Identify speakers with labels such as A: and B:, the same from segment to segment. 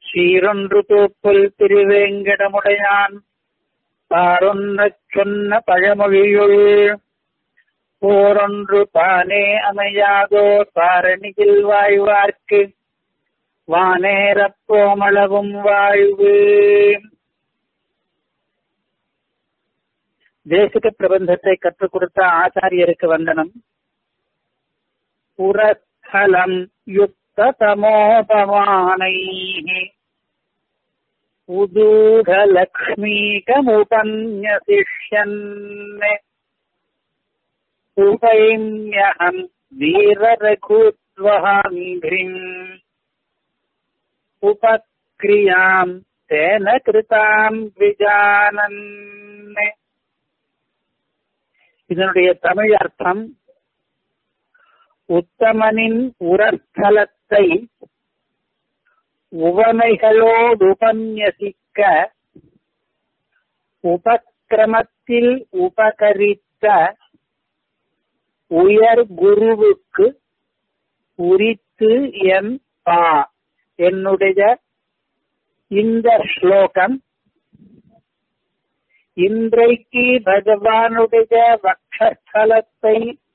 A: சீரொன்று தூப்புல் திருவேங்கடமுடையான் பாரொன்னச் சொன்ன பழமொழியுள் போரொன்று தானே அமையாதோ தாரணியில் வாழ்வார்க்கு வானேரப் போமளவும் வாழ்வு தேசிக பிரபந்தத்தை கற்றுக் கொடுத்த ஆச்சாரியருக்கு வந்தனம் புரஸ்தலம் யுக்த தமோபமானை உதூகலக்ஷ்மீகமுபன்யசிஷ்யன் उपैम्यहम् वीररघुत्वहाङ्घ्रिम् उपक्रियाम् तेन कृताम् விஜானன் இதனுடைய தமிழ் அர்த்தம் உத்தமனின் உரஸ்தலத்தை உவமைகளோடு உபன்யசிக்க உபக்கிரமத்தில் உபகரித்த உயர் குருவுக்கு உரித்து என் பா என்னுடைய இந்த ஸ்லோகம் இன்றைக்கு பகவானுடைய வக்ஷஸ்தலத்தை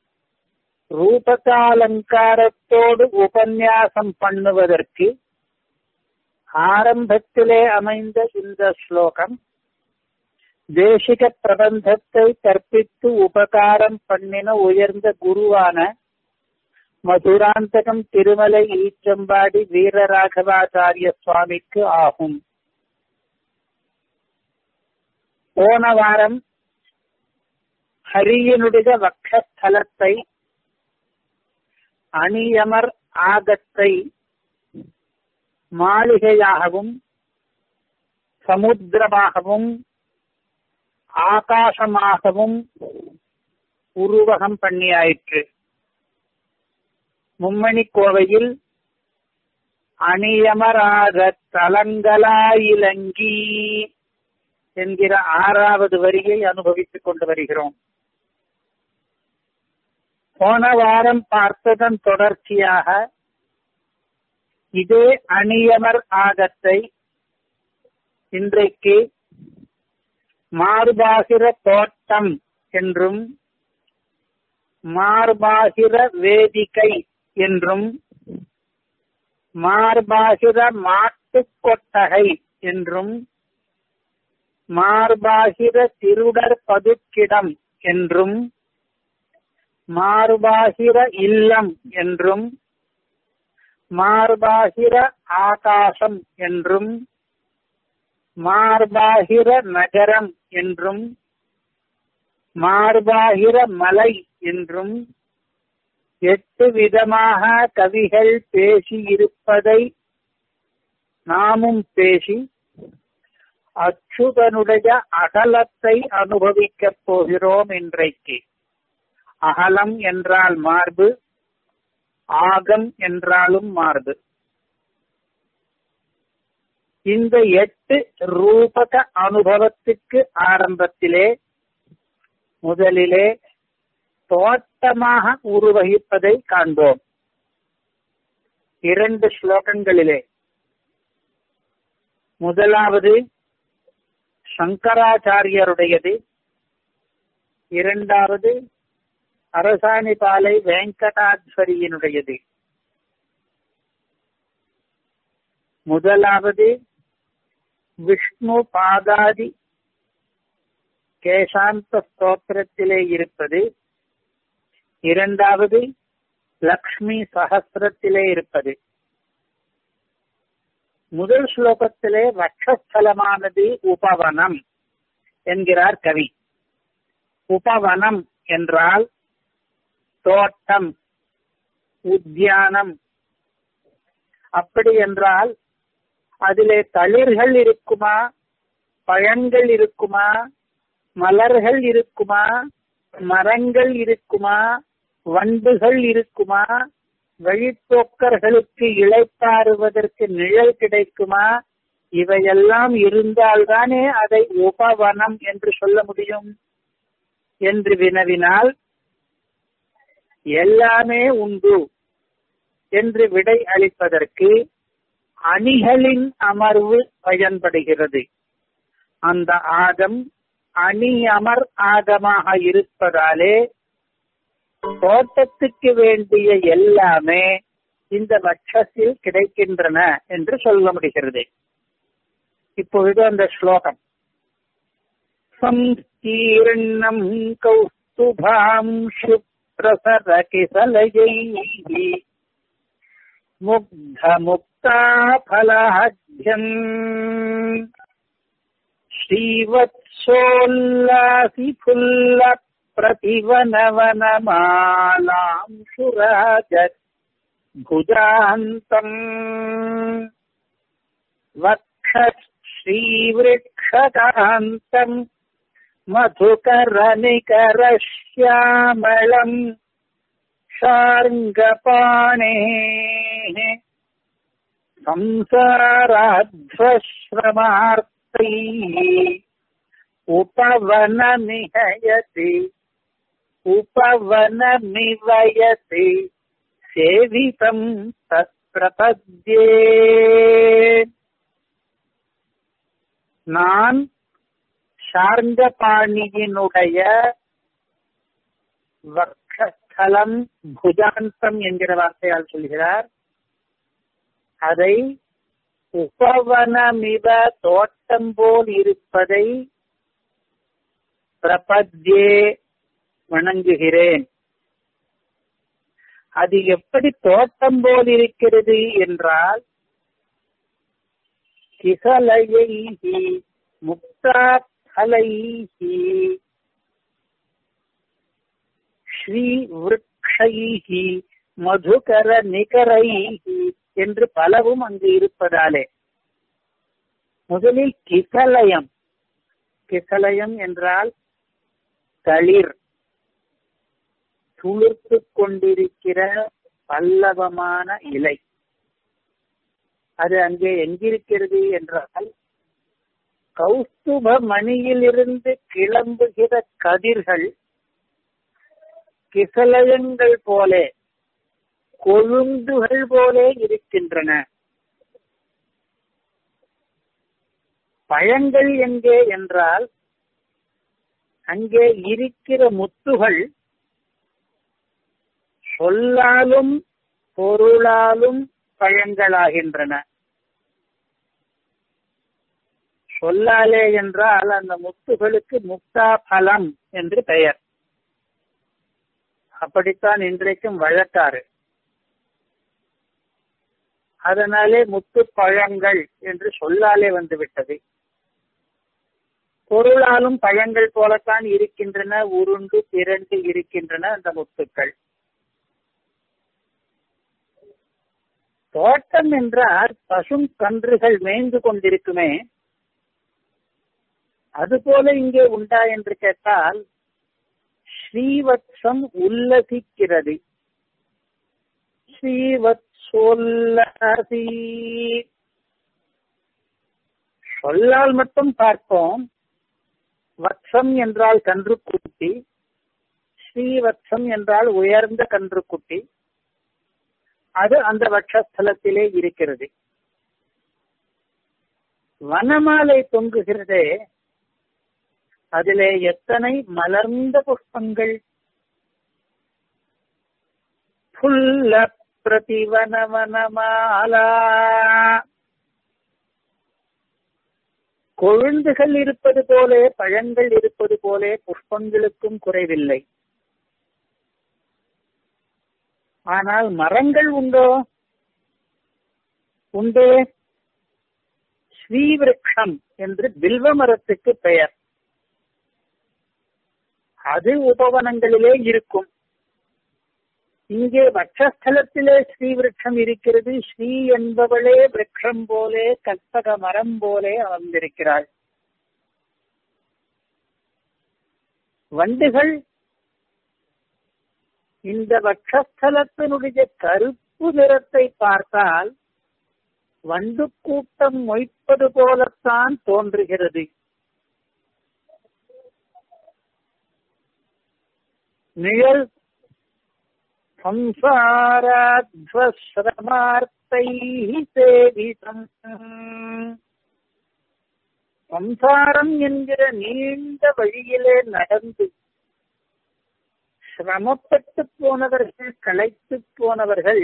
A: ரூபகாலங்காரத்தோடு உபன்யாசம் பண்ணுவதற்கு ஆரம்பத்திலே அமைந்த இந்த ஸ்லோகம் தேசிக பிரபந்தத்தை கற்பித்து உபகாரம் பண்ணின உயர்ந்த குருவான மதுராந்தகம் திருமலை ஈச்சம்பாடி வீரராகவாச்சாரிய சுவாமிக்கு ஆகும் போன வாரம் ஹரியனுடைய வக்ஷஸ்தலத்தை அணியமர் ஆகத்தை மாளிகையாகவும் சமுத்திரமாகவும் ஆகாசமாகவும் உருவகம் பண்ணியாயிற்று மும்மணி கோவையில் அணியமராக தலங்கலாயிலங்கி என்கிற ஆறாவது வரியை அனுபவித்துக் கொண்டு வருகிறோம் போன வாரம் பார்த்ததன் தொடர்ச்சியாக இதே அணியமர் ஆகத்தை இன்றைக்கு மார்பாகிற தோட்டம் என்றும் மார்பாகிற வேதிக்கை என்றும் மார்பாகிற மாட்டுக் கொட்டகை என்றும் மார்பாகிற திருடர் பதுக்கிடம் என்றும் மார்பாகிற இல்லம் என்றும் மார்பாகிற ஆகாசம் என்றும் மார்பாகிற நகரம் என்றும் மார்பாகிற மலை என்றும் எட்டு விதமாக கவிகள் பேசி இருப்பதை நாமும் பேசி அச்சுதனுடைய அகலத்தை அனுபவிக்கப் போகிறோம் இன்றைக்கு அகலம் என்றால் மார்பு ஆகம் என்றாலும் மார்பு இந்த எட்டு ரூபக அனுபவத்துக்கு ஆரம்பத்திலே முதலிலே தோட்டமாக உருவகிப்பதை காண்போம் இரண்டு ஸ்லோகங்களிலே முதலாவது சங்கராச்சாரியருடையது இரண்டாவது அரசாணிபாலை வெங்கடாத்வரியினுடையது முதலாவது விஷ்ணு பாதாதி கேசாந்த ஸ்தோத்திரத்திலே இருப்பது இரண்டாவது லக்ஷ்மி சகசிரத்திலே இருப்பது முதல் ஸ்லோகத்திலே வட்சஸ்தலமானது உபவனம் என்கிறார் கவி உபவனம் என்றால் தோட்டம் உத்தியானம் அப்படி என்றால் அதிலே தளிர்கள் இருக்குமா பழங்கள் இருக்குமா மலர்கள் இருக்குமா மரங்கள் இருக்குமா வண்டுகள் இருக்குமா வழிப்போக்கர்களுக்கு இழைப்பாறுவதற்கு நிழல் கிடைக்குமா இவையெல்லாம் இருந்தால்தானே அதை உபவனம் என்று சொல்ல முடியும் என்று வினவினால் எல்லாமே உண்டு என்று விடை அளிப்பதற்கு அணிகளின் அமர்வு பயன்படுகிறது அந்த ஆகம் அணி அமர் ஆகமாக இருப்பதாலே தோட்டத்துக்கு வேண்டிய எல்லாமே இந்த வட்சத்தில் கிடைக்கின்றன என்று சொல்ல முடிகிறது இப்பொழுது அந்த ஸ்லோகம் சங்கீர்ணம் கௌஸ்துபாம் சுப்ரசர கிசலயைः முக்த முக்தா ஃபலாஹ்யம் ஸ்ரீவத்சோல்லாசி ஃபுல்ல प्रतिवनवनमालाम् सुराजत् भुजान्तम् वक्षश्रीवृक्षकान्तम् मधुकरनिकरश्यामलम् शार्ङ्गपाणेः संसाराध्वश्रमार्तैः उपवनमिहयति उपवनमिवयति சேவிதம் தத்பிரபத்யே நான் சார்ந்தபாணியினுடைய வக்ஷஸ்தலம் புஜாந்தம் என்கிற வார்த்தையால் சொல்கிறார் அதை உபவனமிவ தோட்டம் போல் இருப்பதை பிரபத்யே வணங்குகிறேன் அது எப்படி தோட்டம் போல் இருக்கிறது என்றால் கிசலையைஹி முக்தாலைஹி ஸ்ரீ விரக்ஷைஹி மதுகர நிகரைஹி என்று பலவும் அங்கு இருப்பதாலே முதலில் கிசலயம் கிசலயம் என்றால் தளிர் துளிர்த்து கொண்டிருக்கிற பல்லவமான இலை அது அங்கே எங்கிருக்கிறது என்றால் கௌஸ்துப மணியிலிருந்து கிளம்புகிற கதிர்கள் கிசலயங்கள் போலே கொழுந்துகள் போலே இருக்கின்றன பழங்கள் எங்கே என்றால் அங்கே இருக்கிற முத்துகள் சொல்லாலும் பொருளாலும் பழங்களாகின்றன சொல்லாலே என்றால் அந்த முத்துகளுக்கு முக்தா பலம் என்று பெயர் அப்படித்தான் இன்றைக்கும் வழக்காறு அதனாலே முத்து பழங்கள் என்று சொல்லாலே வந்துவிட்டது பொருளாலும் பழங்கள் போலத்தான் இருக்கின்றன உருண்டு திரண்டு இருக்கின்றன அந்த முத்துக்கள் தோட்டம் என்றால் பசும் கன்றுகள் மேய்ந்து கொண்டிருக்குமே அதுபோல இங்கே உண்டா என்று கேட்டால் ஸ்ரீவத்சம் உல்லசிக்கிறது ஸ்ரீவத்சோல்லசி சொல்லால் மட்டும் பார்ப்போம் வத்சம் என்றால் கன்றுக்குட்டி ஸ்ரீவத்சம் என்றால் உயர்ந்த கன்றுக்குட்டி அது அந்த வட்சஸ்தலத்திலே இருக்கிறது வனமாலை தொங்குகிறதே அதிலே எத்தனை மலர்ந்த புஷ்பங்கள் புல்ல பிரதிவனவனமாலா கொழுந்துகள் இருப்பது போலே பழங்கள் இருப்பது போலே புஷ்பங்களுக்கும் குறைவில்லை ஆனால் மரங்கள் உண்டோ உண்டே ஸ்ரீவிருக்ஷம் என்று பில்வ மரத்துக்கு பெயர் அது உபவனங்களிலே இருக்கும் இங்கே வட்சஸ்தலத்திலே ஸ்ரீவிருட்சம் இருக்கிறது ஸ்ரீ என்பவளே விரக்ஷம் போலே கற்பக மரம் போலே அமர்ந்திருக்கிறாள் வண்டுகள் இந்த வட்சஸ்தலத்தினுடைய கருப்பு நிறத்தை பார்த்தால் வண்டு கூட்டம் மொய்ப்பது போலத்தான் தோன்றுகிறது நிழல் சம்சாராத்வஸ்ரமார்த்தைः சமர்த்தை சேவிதம் சம்சாரம் என்கிற நீண்ட வழியிலே நடந்து சிரமப்பட்டு போனவர்கள் களைத்து போனவர்கள்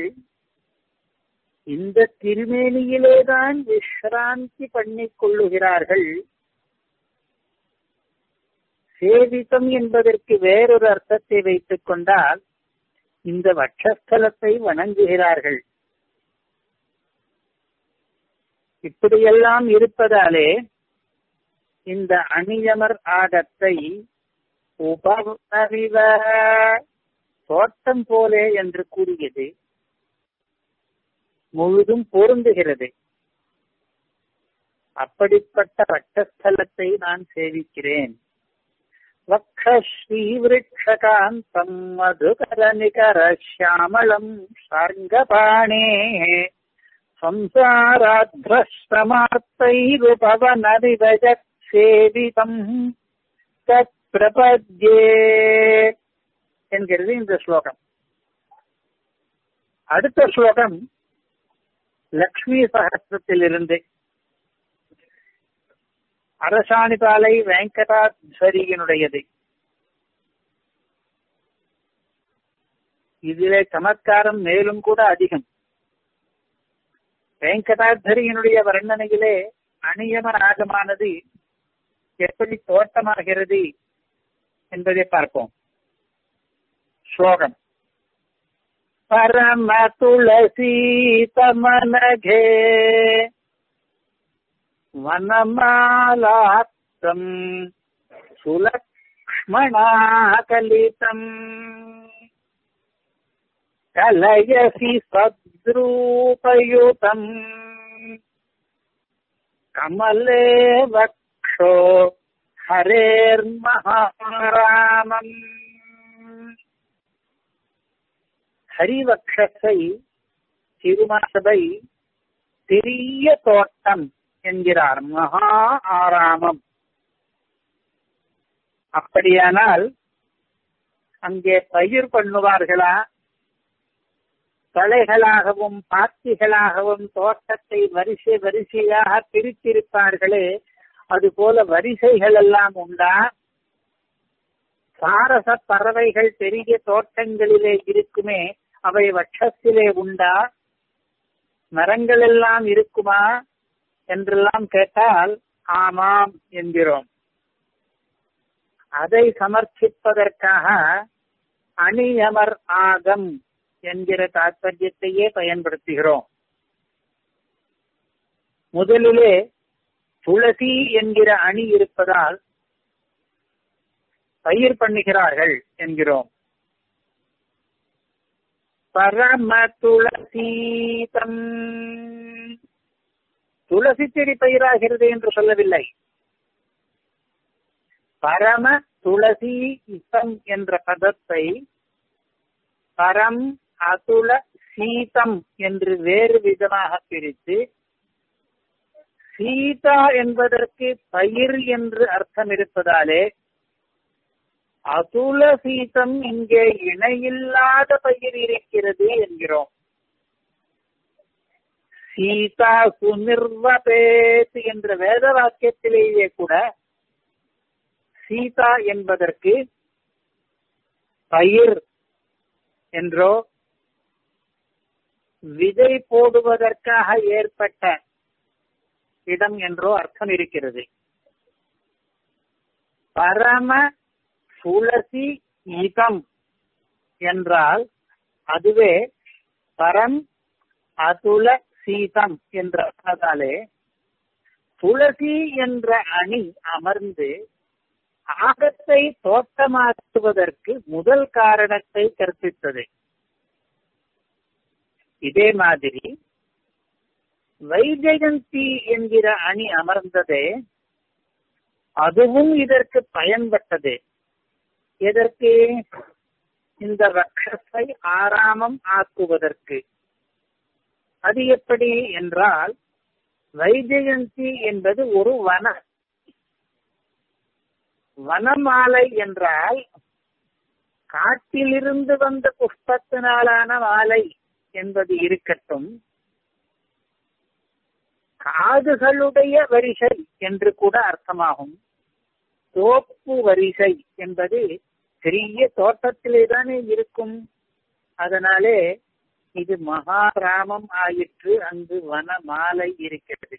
A: இந்த திருமேனியிலேதான் விஸ்ராந்தி பண்ணிக் கொள்ளுகிறார்கள் சேவிதம் என்பதற்கு வேறொரு அர்த்தத்தை வைத்துக் கொண்டால் இந்த வட்சஸ்தலத்தை வணங்குகிறார்கள் இப்படியெல்லாம் இருப்பதாலே இந்த அணியமர் ஆடத்தை உபவிவ தோட்டம் போலே என்று கூறியது முழுதும் பொருந்துகிறது அப்படிப்பட்ட வட்டஸ்தலத்தை நான் சேவிக்கிறேன் வக்ஷஸ்ரீவிருட்சகாந்தம் மதுகரநிகர ஷியாமளம் சார்ங்கபாணே சம்சாராத்ரஸ்ரமார்த்தைருபவனரிவஜத் சேவிதம் தத் பிரபத்யே என்கிறது இந்த ஸ்லோகம் அடுத்த ஸ்லோகம் லக்ஷ்மி சகசிரத்திலிருந்து அரசாணிபாலை வெங்கடாத்வரியினுடையது இதிலே சமத்காரம் மேலும் கூட அதிகம் வெங்கடாத்வரியினுடைய வர்ணனையிலே அணியம ராகமானது எப்படி தோட்டமாகிறது என்பதை பார்ப்போம் ஸ்லோகம் பரம துளசி தமனகே वनमालाप्तम् सुलक्ष्मणाकलितम् कलयसि सद्रूपयुतम् कमले वक्षो हरेर्महारामम् ஹரிவக்ஷத்தை திருமசபை பெரிய தோட்டம் என்கிறார் மகா ஆராமம் அப்படியானால் அங்கே பயிர் பண்ணுவார்களா தலைகளாகவும் பாத்திகளாகவும் தோட்டத்தை வரிசை வரிசையாக பிரித்திருப்பார்களே அதுபோல வரிசைகள் எல்லாம் உண்டா சாரச பறவைகள் பெரிய தோட்டங்களிலே இருக்குமே அவை வட்சத்திலே உண்டா மரங்கள் எல்லாம் இருக்குமா என்றெல்லாம் கேட்டால் ஆமாம் என்கிறோம் அதை சமர்ப்பிப்பதற்காக அணியமர் ஆகம் என்கிற தாற்பயத்தையே பயன்படுத்துகிறோம் முதலிலே துளசி என்கிற அணி இருப்பதால் பயிர் பண்ணுகிறார்கள் என்கிறோம் பரம துளசீதம் துளசி செடி பயிராகிறது என்று சொல்லவில்லை பரம துளசி இசம் என்ற பதத்தை பரம் அதுல சீதம் என்று வேறு விதமாக பிரித்து சீதா என்பதற்கு பயிர் என்று அர்த்தம் இருப்பதாலே அதுல சீதம் இங்கே இணையில்லாத பயிர் இருக்கிறது என்கிறோம் சீதா சுனிர்வபேத் என்ற வேத வாக்கியத்திலேயே கூட சீதா என்பதற்கு பயிர் என்றோ விதை போடுவதற்காக ஏற்பட்ட இடம் என்றோ அர்த்தம் இருக்கிறது பரம துளசி இதம் என்றால் அதுவே பரம் அதுல சீதம் என்றதாலே துளசி என்ற அணி அமர்ந்து ஆகத்தை தோட்டமாக்குவதற்கு முதல் காரணத்தை கற்பித்தது இதே மாதிரி வைஜெயந்தி என்கிற அணி அமர்ந்ததே அதுவும் இதற்கு பயன்பட்டது எதற்கு இந்த ரக்ஷத்தை ஆராமம் ஆக்குவதற்கு அது எப்படி என்றால் வைஜெயந்தி என்பது ஒரு வன வனமாலை என்றால் காட்டிலிருந்து வந்த புஷ்பத்தினாலான மாலை என்பது இருக்கட்டும் காதுகளுடைய வரிசை என்று கூட அர்த்தமாகும் தோப்பு வரிசை என்பது பெரிய தோட்டத்திலே தானே இருக்கும் அதனாலே இது மகாராமம் ஆயிற்று அங்கு வன மாலை இருக்கிறது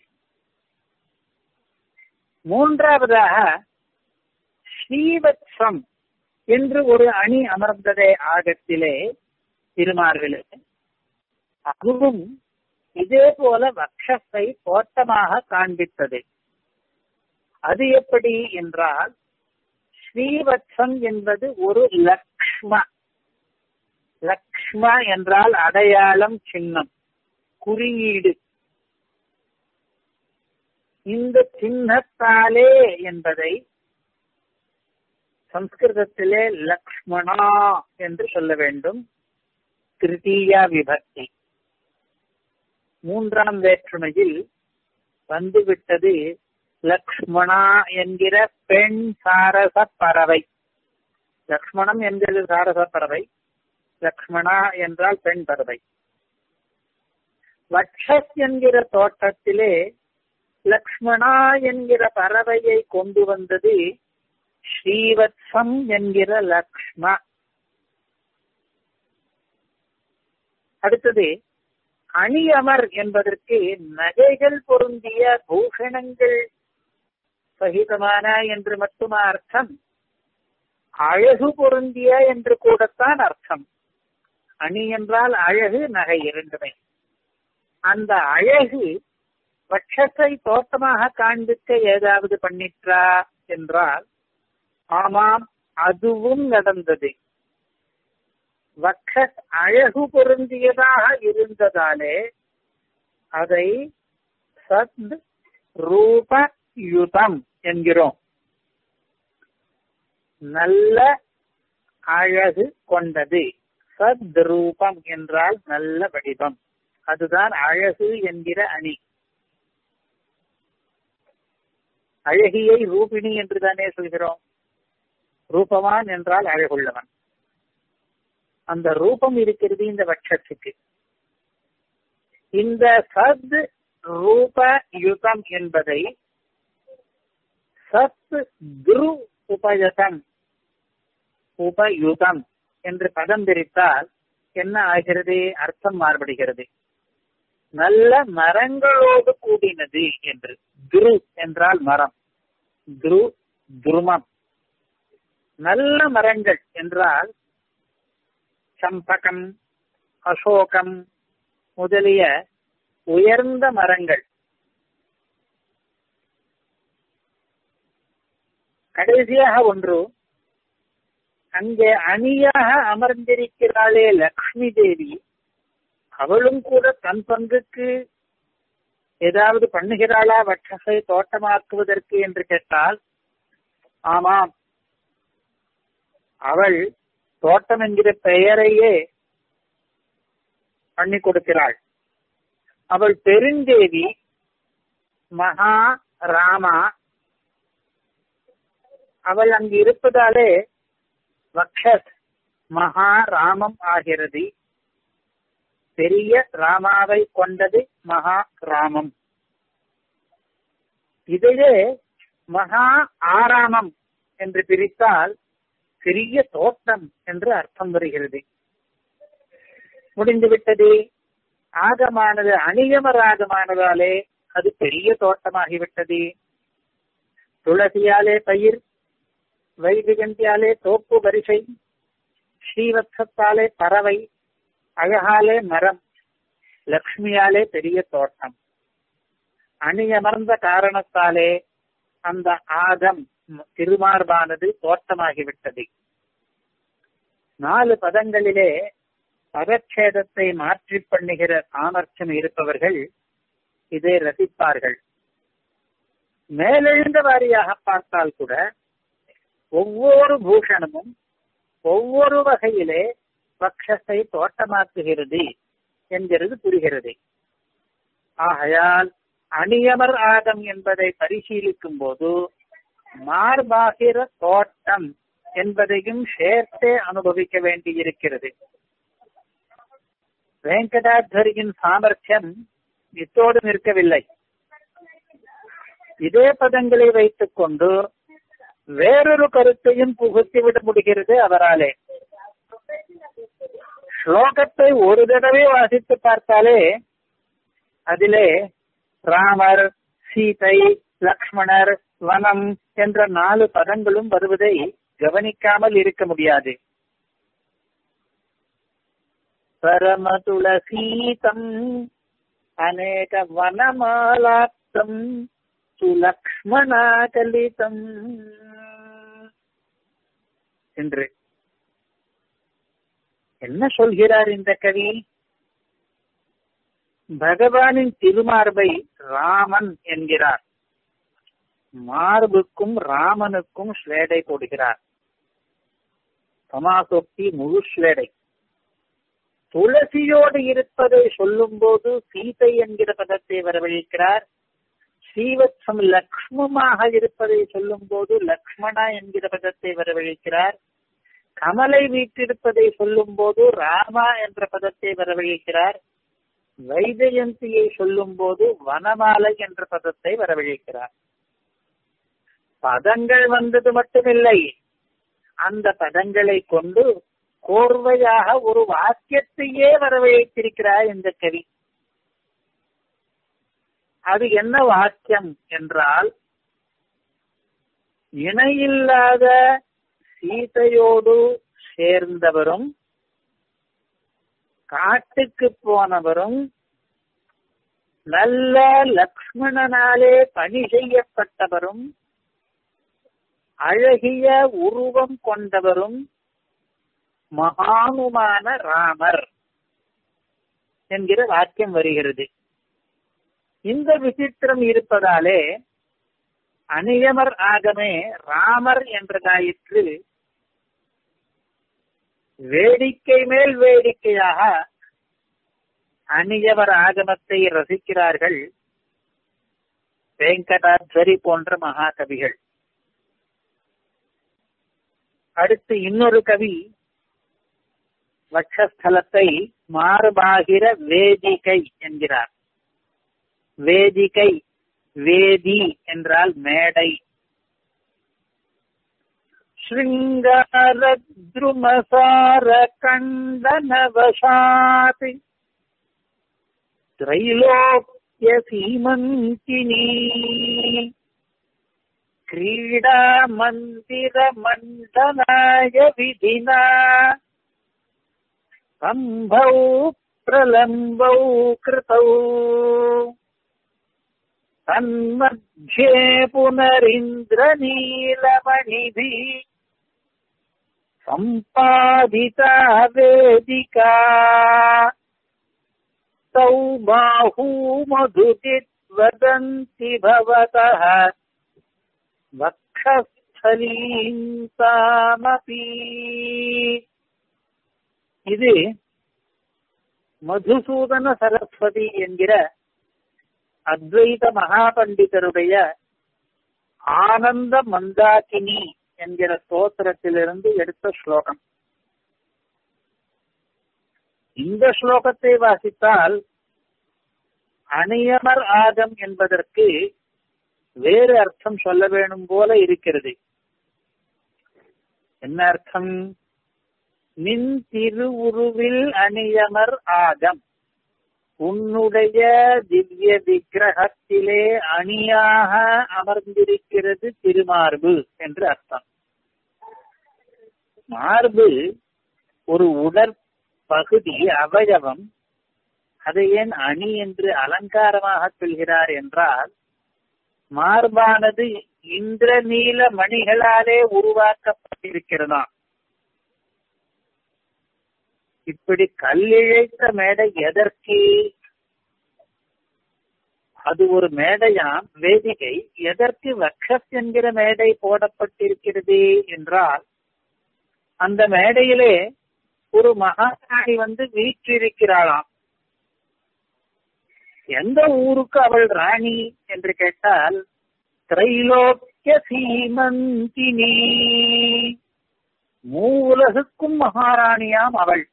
A: மூன்றாவதாக ஸ்ரீவத்சம் என்று ஒரு அணி அமர்ந்ததே ஆகத்திலே திருமார்பிலே அதுவும் இதே போல வக்ஷத்தை தோட்டமாக காண்பித்தது அது எப்படி என்றால் ஸ்ரீவத்சம் என்பது ஒரு லக்ஷ்ம லக்ஷ்ம என்றால் அடையாளம் சின்னம் குறியீடு இந்த சின்னத்தாலே என்பதை சம்ஸ்கிருதத்திலே லக்ஷ்மணா என்று சொல்ல வேண்டும் திருத்தீயா விபக்தி மூன்றாம் வேற்றுமையில் வந்துவிட்டது லக்ஷ்மணா என்கிற பெண் சாரச பறவை லக்ஷ்மணம் என்கிறது சாரச பறவை லக்ஷ்மணா என்றால் பெண் பறவை வட்சஸ் என்கிற தோட்டத்திலே லக்ஷ்மணா என்கிற பறவையை கொண்டு வந்தது ஸ்ரீவத்சம் என்கிற லக்ஷ்ம அடுத்தது அணியமர் என்பதற்கு நகைகள் பொருந்திய பூஷணங்கள் சகிதமான என்று மட்டுமா அர்த்தம் அழகு பொருந்திய என்று கூடத்தான் அர்த்தம் அணி என்றால் அழகு நகை இரண்டுமே அந்த அழகு பட்சத்தை தோட்டமாக காண்பிக்க ஏதாவது பண்ணிற்றா என்றால் ஆமாம் அதுவும் நடந்தது வக்ஷஸ் அழகு பொருந்தியதாக இருந்ததாலே அதை சத் ரூப யுதம் என்கிறோம் நல்ல அழகு கொண்டது சத் ரூபம் என்றால் நல்ல வடிவம் அதுதான் அழகு என்கிற அணி அழகியை ரூபிணி என்றுதானே சொல்கிறோம் ரூபவான் என்றால் அழகுள்ளவன் அந்த ரூபம் இருக்கிறது இந்த வட்சத்துக்கு இந்த சத் ரூப யுகம் என்பதை சத் குரு உபயதம் உபயுதம் என்று பதம் பிரித்தால் என்ன ஆகிறது அர்த்தம் மாறுபடுகிறது நல்ல மரங்களோடு கூடினது என்று துரு என்றால் மரம் துரு துருமம் நல்ல மரங்கள் என்றால் சம்பகம் அசோகம் முதலிய உயர்ந்த மரங்கள் கடைசியாக ஒன்று அங்கே அணியாக அமர்ந்திருக்கிறாளே லக்ஷ்மி தேவி அவளும் கூட தன் பங்குக்கு ஏதாவது பண்ணுகிறாளா வட்சசை தோட்டமாக்குவதற்கு என்று கேட்டால் ஆமாம் அவள் தோட்டம் என்கிற பெயரையே பண்ணி கொடுக்கிறாள் அவள் பெருந்தேவி மகா ராமா அவள் அங்கு இருப்பதாலே வக்ஷத் மகா ராமம் ஆகிறது பெரிய ராமாவை கொண்டது மகா ராமம் இதையே மகா ஆராமம் என்று பிரித்தால் பெரிய தோட்டம் என்று அர்த்தம் வருகிறது முடிந்துவிட்டது ஆகமானது அணியமர் ஆகமானதாலே அது பெரிய தோட்டமாகிவிட்டது துளசியாலே பயிர் வைதிகந்தியாலே தோப்பு வரிசை ஸ்ரீவத்சத்தாலே பறவை அழகாலே மரம் லக்ஷ்மியாலே பெரிய தோட்டம் அணியமர்ந்த காரணத்தாலே அந்த ஆகம் திருமார்பானது தோட்டமாகிவிட்டது நாலு பதங்களிலே பதச்சேதத்தை மாற்றி பண்ணுகிற சாமர்த்தியம் இருப்பவர்கள் இதை ரசிப்பார்கள் மேலெழுந்த வாரியாக பார்த்தால் கூட ஒவ்வொரு பூஷணமும் ஒவ்வொரு வகையிலே பக்ஷத்தை தோட்டமாக்குகிறது என்கிறது புரிகிறது ஆகையால் அணியமர் ஆகம் என்பதை பரிசீலிக்கும் போது மார்பாகிற தோட்டம் என்பதையும் சேர்த்தே அனுபவிக்க வேண்டியிருக்கிறது வெங்கடாத்வரியின் சாமர்த்தியம் இத்தோடு நிற்கவில்லை இதே பதங்களை வைத்துக் கொண்டு வேறொரு கருத்தையும் புகுத்திவிட முடிகிறது அவராலே ஸ்லோகத்தை ஒரு தடவை வாசித்து பார்த்தாலே அதிலே ராமர் சீதை லக்ஷ்மணர் வனம் என்ற நாலு பதங்களும் வருவதை கவனிக்காமல் இருக்க முடியாது பரம துளசீதம் அநேக வனமாலாப்தம் சுலக்ஷ்மணாகலிதம் என்று என்ன சொல்கிறார் இந்த கவி பகவானின் திருமார்பை ராமன் என்கிறார் மார்புக்கும் ராமனுக்கும் ஸ்லேடை போடுகிறார் சமாசோக்தி முழு ஸ்லேடை துளசியோடு இருப்பதை சொல்லும் போது சீதை என்கிற பதத்தை வரவழைக்கிறார் ஸ்ரீவத்சம் லக்ஷ்மமாக இருப்பதை சொல்லும் போது லக்ஷ்மணா என்கிற பதத்தை வரவழைக்கிறார் கமலை வீட்டிருப்பதை சொல்லும் போது ராமா என்ற பதத்தை வரவழைக்கிறார் வைஜயந்தியை சொல்லும் போது வனமாலை என்ற பதத்தை வரவழைக்கிறார் பதங்கள் வந்தது மட்டுமில்லை அந்த பதங்களை கொண்டு கோர்வையாக ஒரு வாக்கியத்தையே வரவழைத்திருக்கிறார் இந்த கவி அது என்ன வாக்கியம் என்றால் இணையில்லாத சீதையோடு சேர்ந்தவரும் காட்டுக்கு போனவரும் நல்ல லக்ஷ்மணனாலே பணி செய்யப்பட்டவரும் அழகிய உருவம் கொண்டவரும் மகானுமான ராமர் என்கிற வாக்கியம் வருகிறது இந்த விசித்திரம் இருப்பதாலே அநியமர் ஆகமே ராமர் என்றதாயிற்று வேடிக்கை மேல் வேடிக்கையாக அந்நியவர் ஆகமத்தை ரசிக்கிறார்கள் வெங்கடாத்வரி போன்ற மகாகவிகள் அடுத்து இன்னொரு கவி வட்சஸ்தலத்தை மாறுபாகிற வேதிகை என்கிறார் வேதிகை வேதி என்றால் மேடை शृङ्गारद्रुमसार कण्डनवशात् त्रैलोक्यसीमन्तिनी क्रीडामन्दिरमण्डनाय विधिना स्तम्भौ प्रलम्बौ कृतौ तन्मध्ये पुनरिन्द्रनीलमणिभिः सम्पादिता वेदिका तौ बाहू मधुचिद्वदन्ति भवतः வக்ஷஸ்தலீந்தாமபி இது மதுசூதன சரஸ்வதி என்கிற அத்வைத மகாபண்டிதருடைய ஆனந்த மந்தாகினி என்கிற ஸ்தோத்திரத்திலிருந்து எடுத்த ஸ்லோகம் இந்த ஸ்லோகத்தை வாசித்தால் அநியமர் ஆகம் என்பதற்கு வேறு அர்த்தம் சொல்ல வேணும் போல இருக்கிறது என்ன அர்த்தம் நின் திருவுருவில் அணியமர் ஆகம் உன்னுடைய திவ்ய விக்கிரகத்திலே அணியாக அமர்ந்திருக்கிறது திருமார்பு என்று அர்த்தம் மார்பு ஒரு உடற்பகுதி அவயவம் அதை ஏன் அணி என்று அலங்காரமாக சொல்கிறார் என்றால் மார்பானது இந்திரநீல மணிகளாலே உருவாக்கப்பட்டிருக்கிறதாம் இப்படி கல்லிழைத்த மேடை எதற்கு அது ஒரு மேடையாம் வேதிகை எதற்கு வக்ஷஸ் என்கிற மேடை போடப்பட்டிருக்கிறது என்றால் அந்த மேடையிலே ஒரு மகாராணி வந்து வீற்றிருக்கிறாளாம் எந்த ஊருக்கு அவள் ராணி என்று கேட்டால் திரைலோக்கிய சீமந்தினி மூவுலகுக்கும் மகாராணியாம் அவள்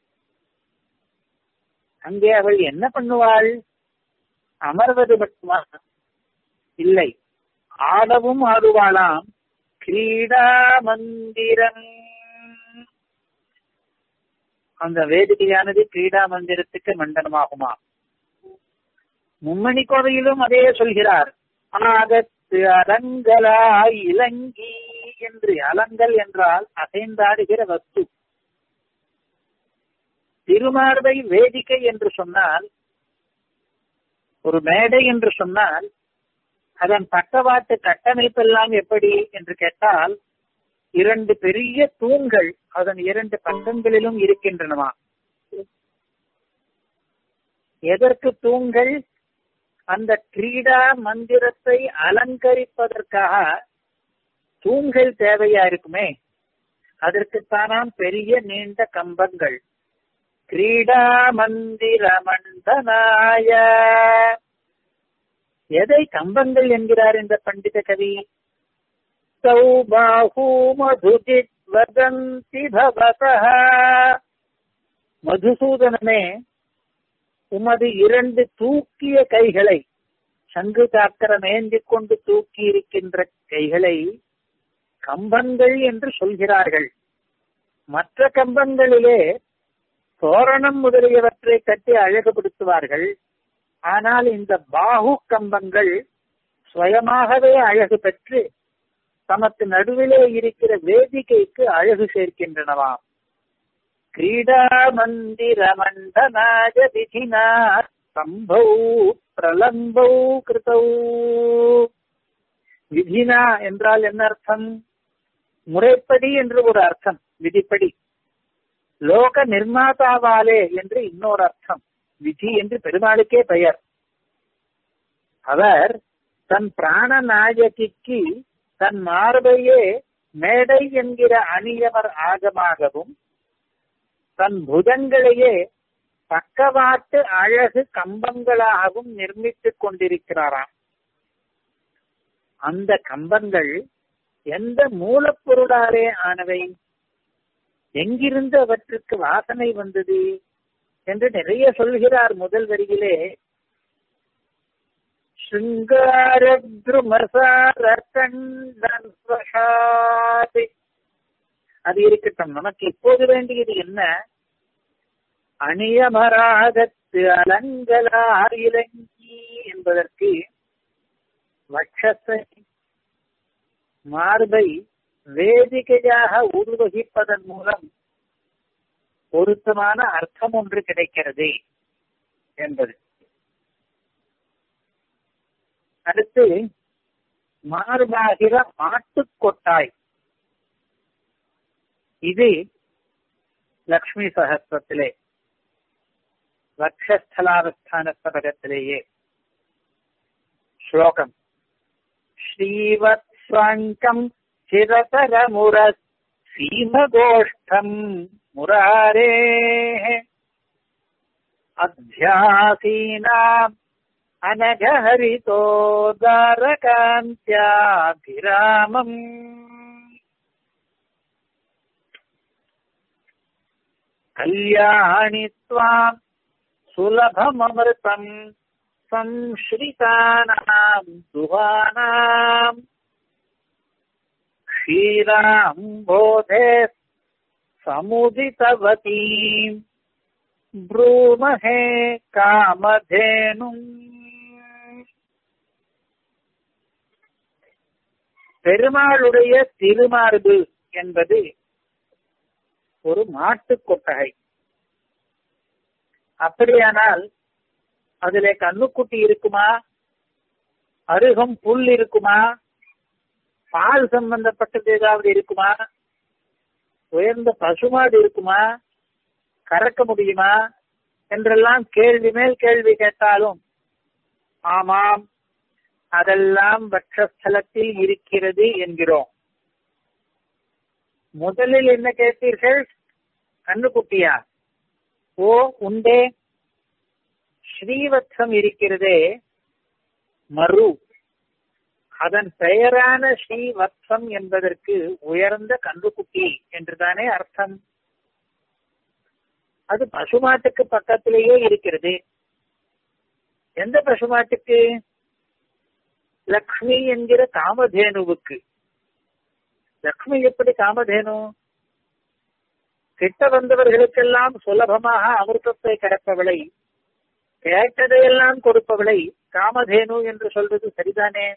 A: அங்கே அவள் என்ன பண்ணுவாள் அமர்வது மட்டுமா இல்லை ஆடவும் ஆடுவாளாம் கிரீடா மந்திரம் அந்த வேதிகையானது கிரீடா மந்திரத்துக்கு மண்டனமாகுமா மும்மணி கோவையிலும் அதே சொல்கிறார் ஆகத்து அலங்கலாய் இலங்கி என்று அலங்கல் என்றால் அசைந்தாடுகிற வஸ்து திருமார்பை வேதிக்கை என்று சொன்னால் ஒரு மேடை என்று சொன்னால் அதன் பக்கவாட்டு கட்டமைப்பெல்லாம் எப்படி என்று கேட்டால் இரண்டு பெரிய தூண்கள் அதன் இரண்டு பக்கங்களிலும் இருக்கின்றனவா எதற்கு தூண்கள் அந்த கிரீடா மந்திரத்தை அலங்கரிப்பதற்காக தூண்கள் தேவையா இருக்குமே அதற்குத்தானாம் பெரிய நீண்ட கம்பங்கள் கிரீடா மந்திர மண்டனாய எதை கம்பங்கள் என்கிறார் இந்த பண்டித கவி சௌபாஹூ மதுஜித் வதந்தி பவதः மதுசூதனமே உமது இரண்டு தூக்கிய கைகளை சங்கு சாக்கரம் ஏந்தி கொண்டு தூக்கி இருக்கின்ற கைகளை கம்பங்கள் என்று சொல்கிறார்கள் மற்ற கம்பங்களிலே தோரணம் முதலியவற்றை கட்டி அழகுபடுத்துவார்கள் ஆனால் இந்த பாகு கம்பங்கள் சுயமாகவே அழகு பெற்று தமக்கு நடுவிலே இருக்கிற வேதிகைக்கு அழகு சேர்க்கின்றனவாம் கிரீடா மந்திர மண்டனாஜ விதினா சம்பௌ பிரலம்பௌ கிருதௌ விதினா என்றால் என்ன அர்த்தம் முறைப்படி என்று ஒரு அர்த்தம் விதிப்படி லோக நிர்மாதாவாலே என்று இன்னொரு அர்த்தம் விதி என்று பெருமாளுக்கே பெயர் அவர் தன் பிராணநாயகிக்கு தன் மார்பையே மேடை என்கிற அணியவர் ஆகமாகவும் தன் புதங்களையே பக்கவாட்டு அழகு கம்பங்களாகவும் நிர்மித்துக் கொண்டிருக்கிறாராம் அந்த கம்பங்கள் எந்த மூலப்பொருளாலே ஆனவை எங்கிருந்து அவற்றுக்கு வாசனை வந்தது என்று நிறைய சொல்கிறார் முதல் வரியிலே ஸ்ருங்காரத்ருமசாரகண்டன்வசாதி அது இருக்கட்டும் நமக்கு இப்போது வேண்டியது என்ன அணியமராகத்து அலங்கலார் இலங்கி என்பதற்கு வட்சத்தை மார்பை வேதிகையாக உருவகிப்பதன் மூலம் பொருத்தமான அர்த்தம் ஒன்று கிடைக்கிறது என்பது அடுத்து மார்பாகிற மாட்டுக் கொட்டாய் இது லக்ஷ்மி சகஸ்திரத்திலே வக்ஷஸ்தலாவஸ்தான பதகத்திலேயே ஸ்லோகம் ஸ்ரீவத்ஸ்வங்கம் சிரதரமுர சீமகோஷ்டம் முராரேः अध्यासीनाम् अनघहरितोदारकान्त्याभिरामम् कल्याणि त्वाम् सुलभममृतम् संश्रितानाम् दुहानाम् क्षीराम्बोधे समुदितवतीम् ब्रूमहे காமதேனும் பெருமாளுடைய திருமார்பு என்பது ஒரு மாட்டுக் கொட்டகை அப்படியானால் அதிலே கண்ணுக்குட்டி இருக்குமா அருகம் புல் இருக்குமா பால் சம்பந்தப்பட்டது ஏதாவது இருக்குமா உயர்ந்த பசுமாடு இருக்குமா கறக்க முடியுமா என்றெல்லாம் கேள்வி மேல் கேள்வி கேட்டாலும் ஆமாம் அதெல்லாம் வட்சஸ்தலத்தில் இருக்கிறது என்கிறோம் முதலில் என்ன கேட்டீர்கள் கண்ணுக்குட்டியா ஓ உண்டே ஸ்ரீவத்சம் இருக்கிறதே மறு அதன் பெயரான ஸ்ரீவத்சம் என்பதற்கு உயர்ந்த கன்றுக்குட்டி என்றுதானே அர்த்தம் அது பசுமாட்டுக்கு பக்கத்திலேயே இருக்கிறது எந்த பசுமாட்டுக்கு லக்ஷ்மி என்கிற காமதேனுவுக்கு லக்ஷ்மி எப்படி காமதேனு கிட்ட வந்தவர்களுக்கெல்லாம் சுலபமாக அமிர்தத்தை கடப்பவளை கேட்டதையெல்லாம் கொடுப்பவளை காமதேனு என்று சொல்றது சரிதானே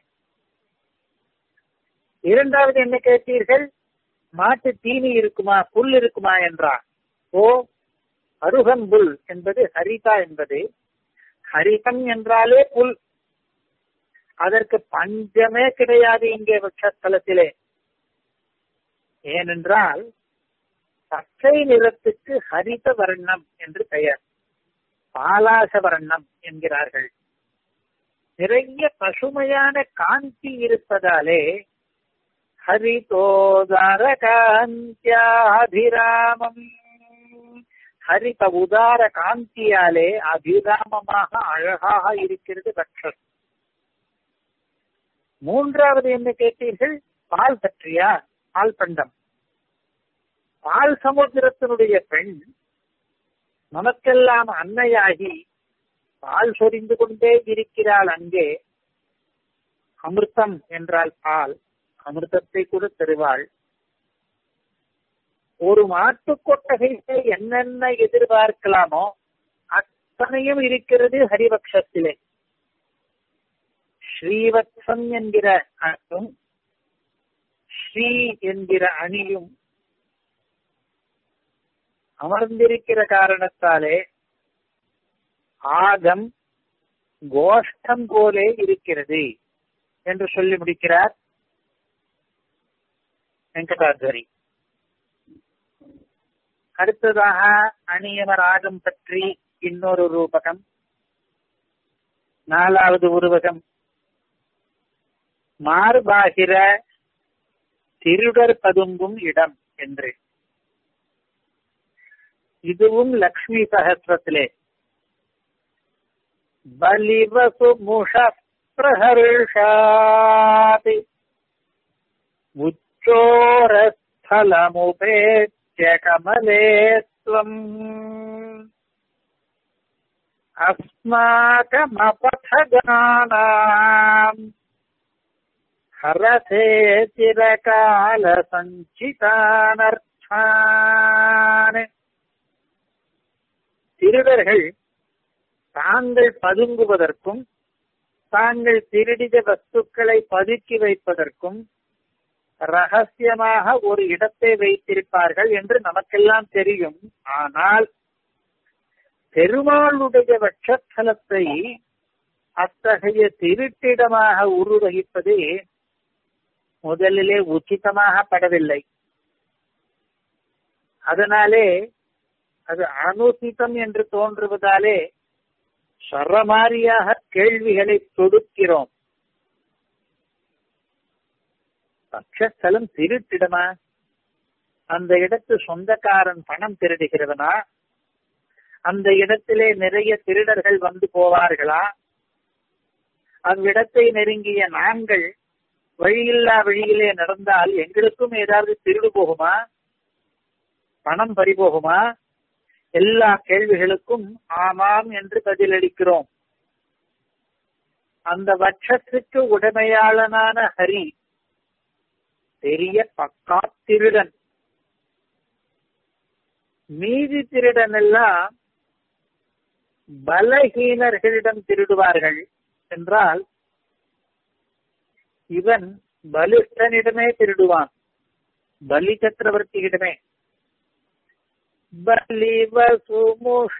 A: இரண்டாவது என்ன கேட்டீர்கள் மாட்டு தீனி இருக்குமா புல் இருக்குமா என்றார் ஓ அருகம்புல் என்பது ஹரிதா என்பது ஹரிதம் என்றாலே புல் அதற்கு பஞ்சமே கிடையாது இங்கே வட்சஸ்தலத்திலே ஏனென்றால் பச்சை நிறத்துக்கு ஹரித வர்ணம் என்று பெயர் பாலாச வர்ணம் என்கிறார்கள் நிறைய பசுமையான காந்தி இருப்பதாலே ஹரிதோதார காந்தியாபிராமம் ஹரித உதார காந்தியாலே அபிராமமாக அழகாக இருக்கிறது பக்ஷர் மூன்றாவது என்ன கேட்டீர்கள் பால் பற்றியா பால் பண்டம் பால் சமுத்திரத்தினுடைய பெண் நமக்கெல்லாம் அன்னையாகி பால் சொரிந்து கொண்டே இருக்கிறாள் அங்கே அமிர்தம் என்றால் பால் அமிர்தத்தை கூட தருவாள் ஒரு மாட்டு கொட்டகையிலே என்னென்ன எதிர்பார்க்கலாமோ அத்தனையும் இருக்கிறது ஹரிபக்ஷத்திலே ஸ்ரீவத்சம் என்கிற அர்த்தம் ஸ்ரீ என்கிற அணியும் அமர்ந்திருக்கிற காரணத்தாலே ஆகம் கோஷ்டம் போலே இருக்கிறது என்று சொல்லி முடிக்கிறார் வெங்கடாத்வரி அடுத்ததாக அணியம ராகம் பற்றி இன்னொரு ரூபகம் நாலாவது உருவகம் மார்பாகிற திருடர் பதுங்கும் இடம் என்று இதுவும் லக்ஷ்மி சகசிரத்திலே பலிவசு முஷ பிரஹர்ஷாதி உச்சோரஸ்தலமுபேத்ய கமலே त्वम् अस्माकमपथगानाम् हरसे चिरकालसञ्चितानर्थान् திருடர்கள் தாங்கள் பதுங்குவதற்கும் தாங்கள் திருடித வஸ்துக்களை பதுக்கி வைப்பதற்கும் ரகசியமாக ஒரு இடத்தை வைத்திருப்பார்கள் என்று நமக்கெல்லாம் தெரியும் ஆனால் பெருமாளுடைய வட்சத்தலத்தை அத்தகைய திருட்டிடமாக உருவகிப்பது முதலிலே உச்சிதமாக படவில்லை அதனாலே அது அனுசிதம் என்று தோன்றுவதாலே சரமாரியாக கேள்விகளை தொடுக்கிறோம் பட்சஸ்தலம் திருட்டிடமா அந்த இடத்து சொந்தக்காரன் பணம் திருடுகிறவனா அந்த இடத்திலே நிறைய திருடர்கள் வந்து போவார்களா அவ்விடத்தை நெருங்கிய நாங்கள் வழியில்லா வழியிலே நடந்தால் எங்களுக்கும் ஏதாவது திருடு போகுமா பணம் பறிபோகுமா எல்லா கேள்விகளுக்கும் ஆமாம் என்று பதிலளிக்கிறோம் அந்த வட்சத்துக்கு உடைமையாளனான ஹரி பெரிய பக்கா திருடன் மீதி திருடன் எல்லாம் பலஹீனர்களிடம் திருடுவார்கள் என்றால் இவன் பலிஷ்டனிடமே திருடுவான் பலி சக்கரவர்த்தியிடமே பலிவசுமுஷ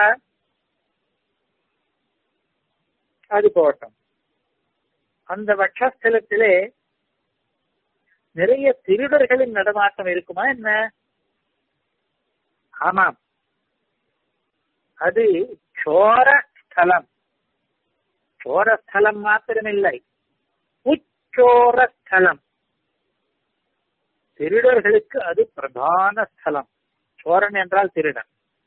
A: அது போட்டோம் அந்த வட்சஸ்தலத்திலே நிறைய திருடர்களின் நடமாட்டம் இருக்குமா என்ன ஆமாம் அது சோர ஸ்தலம் சோரஸ்தலம் மாத்திரமில்லை உச்சோர ஸ்தலம் திருடர்களுக்கு அது பிரதான ஸ்தலம் சோரன் என்றால் திருடன்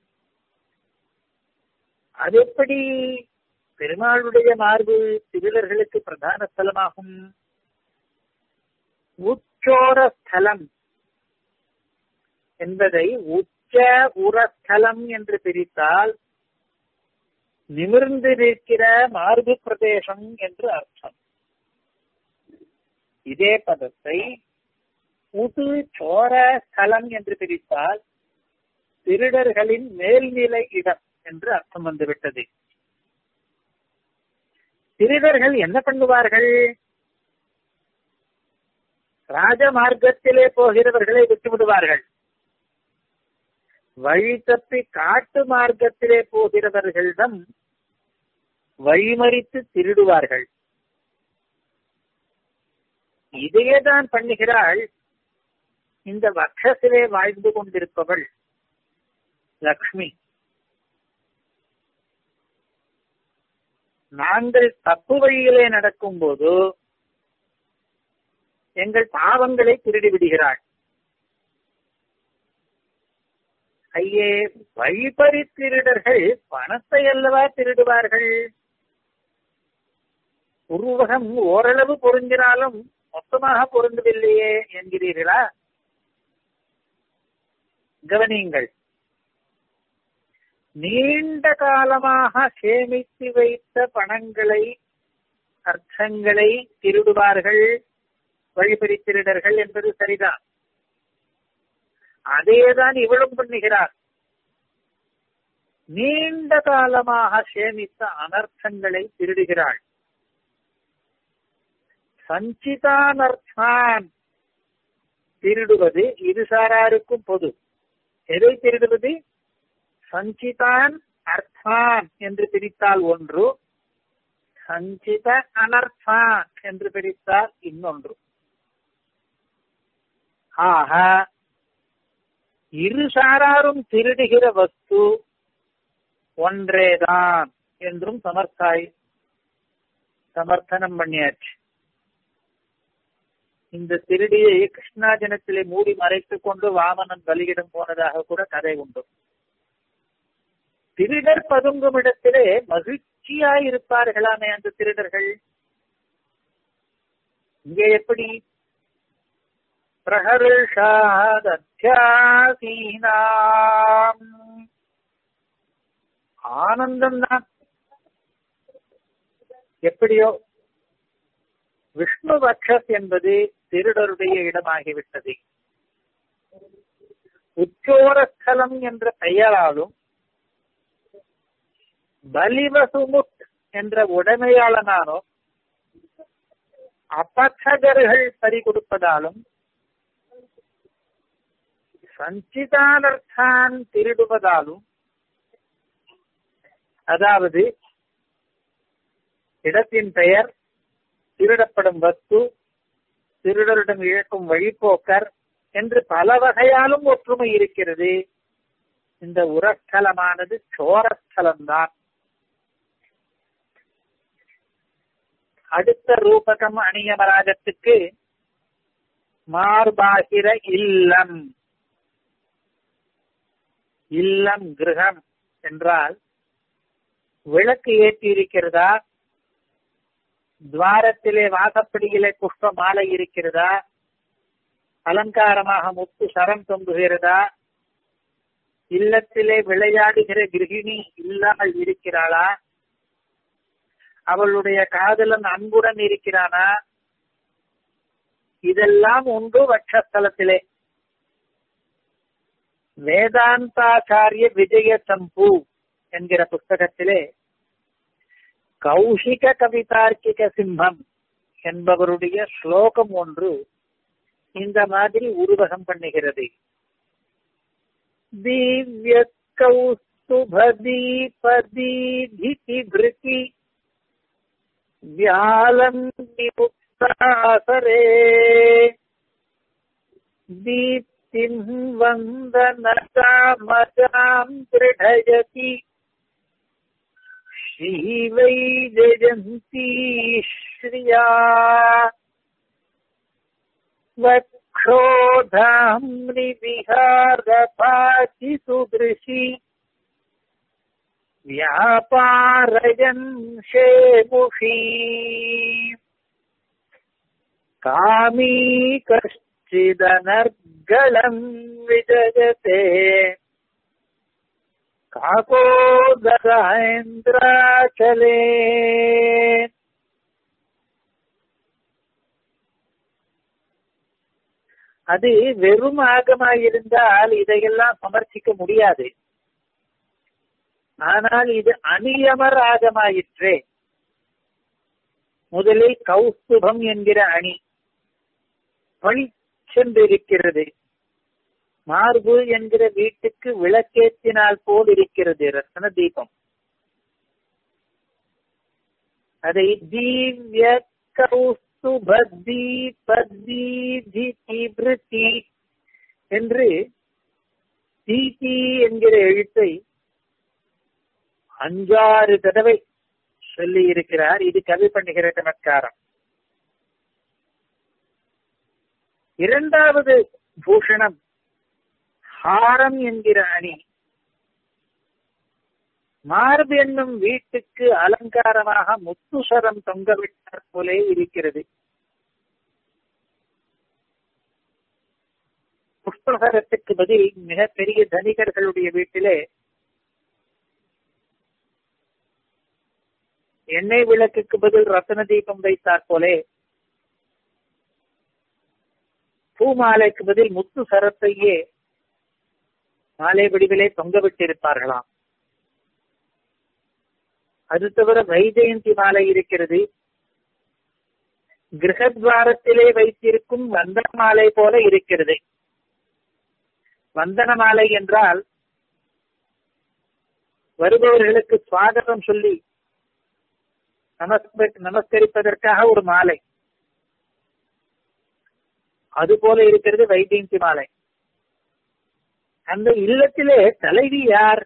A: அது எப்படி பெருமாளுடைய மார்பு திருடர்களுக்கு பிரதான ஸ்தலமாகும் உச்சோர ஸ்தலம் என்பதை உச்ச உரஸ்தலம் என்று பிரித்தால் நிமிர்ந்து நிற்கிற மார்பு பிரதேசம் என்று அர்த்தம் இதே பதத்தை புது சோர ஸ்தலம் என்று பிரித்தால் திருடர்களின் மேல்நிலை இடம் என்று அர்த்தம் வந்துவிட்டது திருடர்கள் என்ன பண்ணுவார்கள் ராஜமார்க்கத்திலே போகிறவர்களை விட்டு விடுவார்கள் வழி தப்பி காட்டு மார்க்கத்திலே போகிறவர்களிடம் வழிமறித்து திருடுவார்கள் இதையேதான் பண்ணுகிறாள் இந்த வக்ஷத்திலே வாழ்ந்து கொண்டிருப்பவள் லக்ஷ்மி நாங்கள் தப்பு வழியிலே நடக்கும் போது எங்கள் பாவங்களை திருடி விடுகிறாள் ஐயே வழிபறி திருடர்கள் பணத்தை அல்லவா திருடுவார்கள் உருவகம் ஓரளவு பொருந்தினாலும் மொத்தமாக பொருந்தவில்லையே என்கிறீர்களா கவனியுங்கள் நீண்ட காலமாக சேமித்து வைத்த பணங்களை அர்த்தங்களை திருடுவார்கள் வழிபறி திருடர்கள் என்பது சரிதான் அதேதான் இவளும் பண்ணுகிறார் நீண்ட காலமாக சேமித்த அனர்த்தங்களை திருடுகிறாள் சஞ்சிதானர்த்தான் திருடுவது இருசாராருக்கும் பொது எதை திருடுவது சஞ்சிதான் அர்த்தான் என்று பிரித்தால் ஒன்று சஞ்சித அனர்த்தான் என்று பிரித்தால் இன்னொன்று ஆக இருசாராரும் திருடுகிற வஸ்து ஒன்றேதான் என்றும் சமர்த்தாய் சமர்த்தனம் பண்ணியாச்சு இந்த திருடியை கிருஷ்ணாஜனத்திலே மூடி மறைத்துக் கொண்டு வாமனன் பலியிடம் போனதாக கூட கதை உண்டு திருடர் பதுங்கும் இடத்திலே மகிழ்ச்சியாயிருப்பார்களாமே அந்த திருடர்கள் இங்கே எப்படி பிரகர்ஷாதத்யாசீனாம் ஆனந்தம் தான் எப்படியோ விஷ்ணு வக்ஷஸ் என்பது திருடருடைய இடமாகிவிட்டது உச்சோரஸ்தலம் என்ற பெயராலும் பலிவசுமுட் என்ற உடைமையாளனானோ அப்பச்சகர்கள் பறி கொடுப்பதாலும் சஞ்சிதானர்த்தான் திருடுவதாலும் அதாவது இடத்தின் பெயர் திருடப்படும் வஸ்து திருடரிடம் இழக்கும் வழிபோக்கர் என்று பல வகையாலும் ஒற்றுமை இருக்கிறது இந்த உரஸ்தலமானது சோரஸ்தலம்தான் அடுத்த ரூபகம் அணியமராஜத்துக்கு மார்பாகிர இல்லம் இல்லம் கிரகம் என்றால் விளக்கு ஏற்றி இருக்கிறதா துவாரத்திலே வாசப்படியிலே புஷ்ப மாலை இருக்கிறதா அலங்காரமாக முத்து சரம் தொங்குகிறதா இல்லத்திலே விளையாடுகிற கிரகிணி இல்லாமல் இருக்கிறாளா அவளுடைய காதலன் அன்புடன் இருக்கிறானா இதெல்லாம் உண்டு வட்சஸ்தலத்திலே வேதாந்தாச்சாரிய விஜய சம்பு என்கிற புஸ்தகத்திலே கௌஷிக கவிதார்க்கிக சிம்மம் என்பவருடைய ஸ்லோகம் ஒன்று இந்த மாதிரி உருவகம் பண்ணுகிறது திவ்ய கௌஸ்துபதீபதீதிதி பிருத்தி व्यालम् निमुक्तासरे दीप्तिम् वन्दनतामजाम् दृढयति श्रीवैजयन्ती श्रिया वक्षोधाम्नि विहारपाचि सुदृशी व्यापारयन् शेमुषी कामी कश्चिदनर्गलम् विजयते काकोदरेन्द्राचले அது வெறும் ஆகமாயிருந்தால் இதையெல்லாம் சமர்ப்பிக்க முடியாது ஆனால் இது அணியமர் ஆகமாயிற்றே முதலில் கௌஸ்துபம் என்கிற அணி பழிச்சென்றிருக்கிறது மார்பு என்கிற வீட்டுக்கு விளக்கேற்றினால் போல் இருக்கிறது ரத்ன தீபம் அதை தீவ்ய கௌஸ்துபி என்று தீதி என்கிற எழுத்தை அஞ்சாறு தடவை சொல்லி இருக்கிறார் இது கவி பண்ணுகிற சமத்காரம் இரண்டாவது பூஷணம் ஹாரம் என்கிற அணி மார்பு என்னும் வீட்டுக்கு அலங்காரமாக முத்துசரம் தொங்கவிட்டார் போலே இருக்கிறது புஷ்பசரத்துக்கு பதில் மிகப்பெரிய தனிகர்களுடைய வீட்டிலே எண்ணெய் விளக்குக்கு பதில் ரத்தன தீபம் வைத்தார் போலே பூமாலைக்கு பதில் முத்து சரத்தையே மாலை வடிவிலே தொங்க விட்டிருப்பார்களாம் அது தவிர வைஜெயந்தி மாலை இருக்கிறது கிரகத்வாரத்திலே வைத்திருக்கும் வந்தன மாலை போல இருக்கிறது வந்தன மாலை என்றால் வருபவர்களுக்கு சுவாகதம் சொல்லி நமஸ்கரிப்பதற்காக ஒரு மாலை அது போல இருக்கிறது வைஜெயந்தி மாலை அந்த இல்லத்திலே தலைவி யார்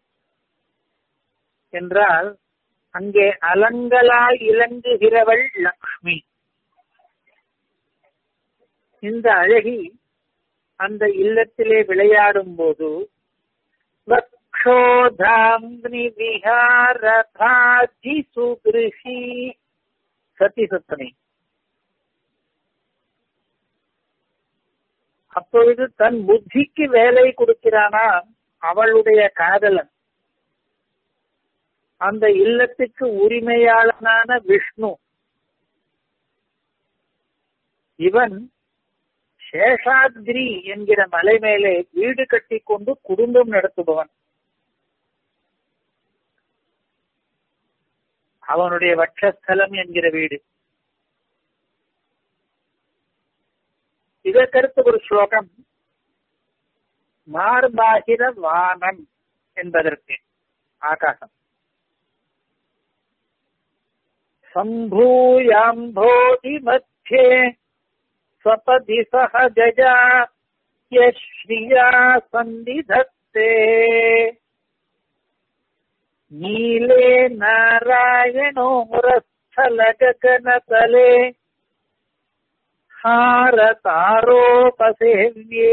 A: என்றால் அங்கே அலங்கலாய் இலங்குகிறவள் லக்ஷ்மி இந்த அழகி அந்த இல்லத்திலே விளையாடும் போது வக்ஷோதாம்னி விஹாரதாஜி சுகிருஷி சதி சத்தனி அப்பொழுது தன் புத்திக்கு வேலை கொடுக்கிறானா அவளுடைய காதலன் அந்த இல்லத்துக்கு உரிமையாளனான விஷ்ணு இவன் சேஷாத்ரி என்கிற மலை மேலே வீடு கட்டி கொண்டு குடும்பம் நடத்துபவன் அவனுடைய வட்சஸ்தலம் என்கிற வீடு இதற்கடுத்து ஒரு ஸ்லோகம் மார்பாகிர வானம் என்பதற்கு ஆகாசம் சம்பூயாம்போதி மத்தியே स्वपदि सह जजा यश्रिया सन्दिधत्ते नीले नारायणोरस्थलगगनतले हारतारोपसेव्ये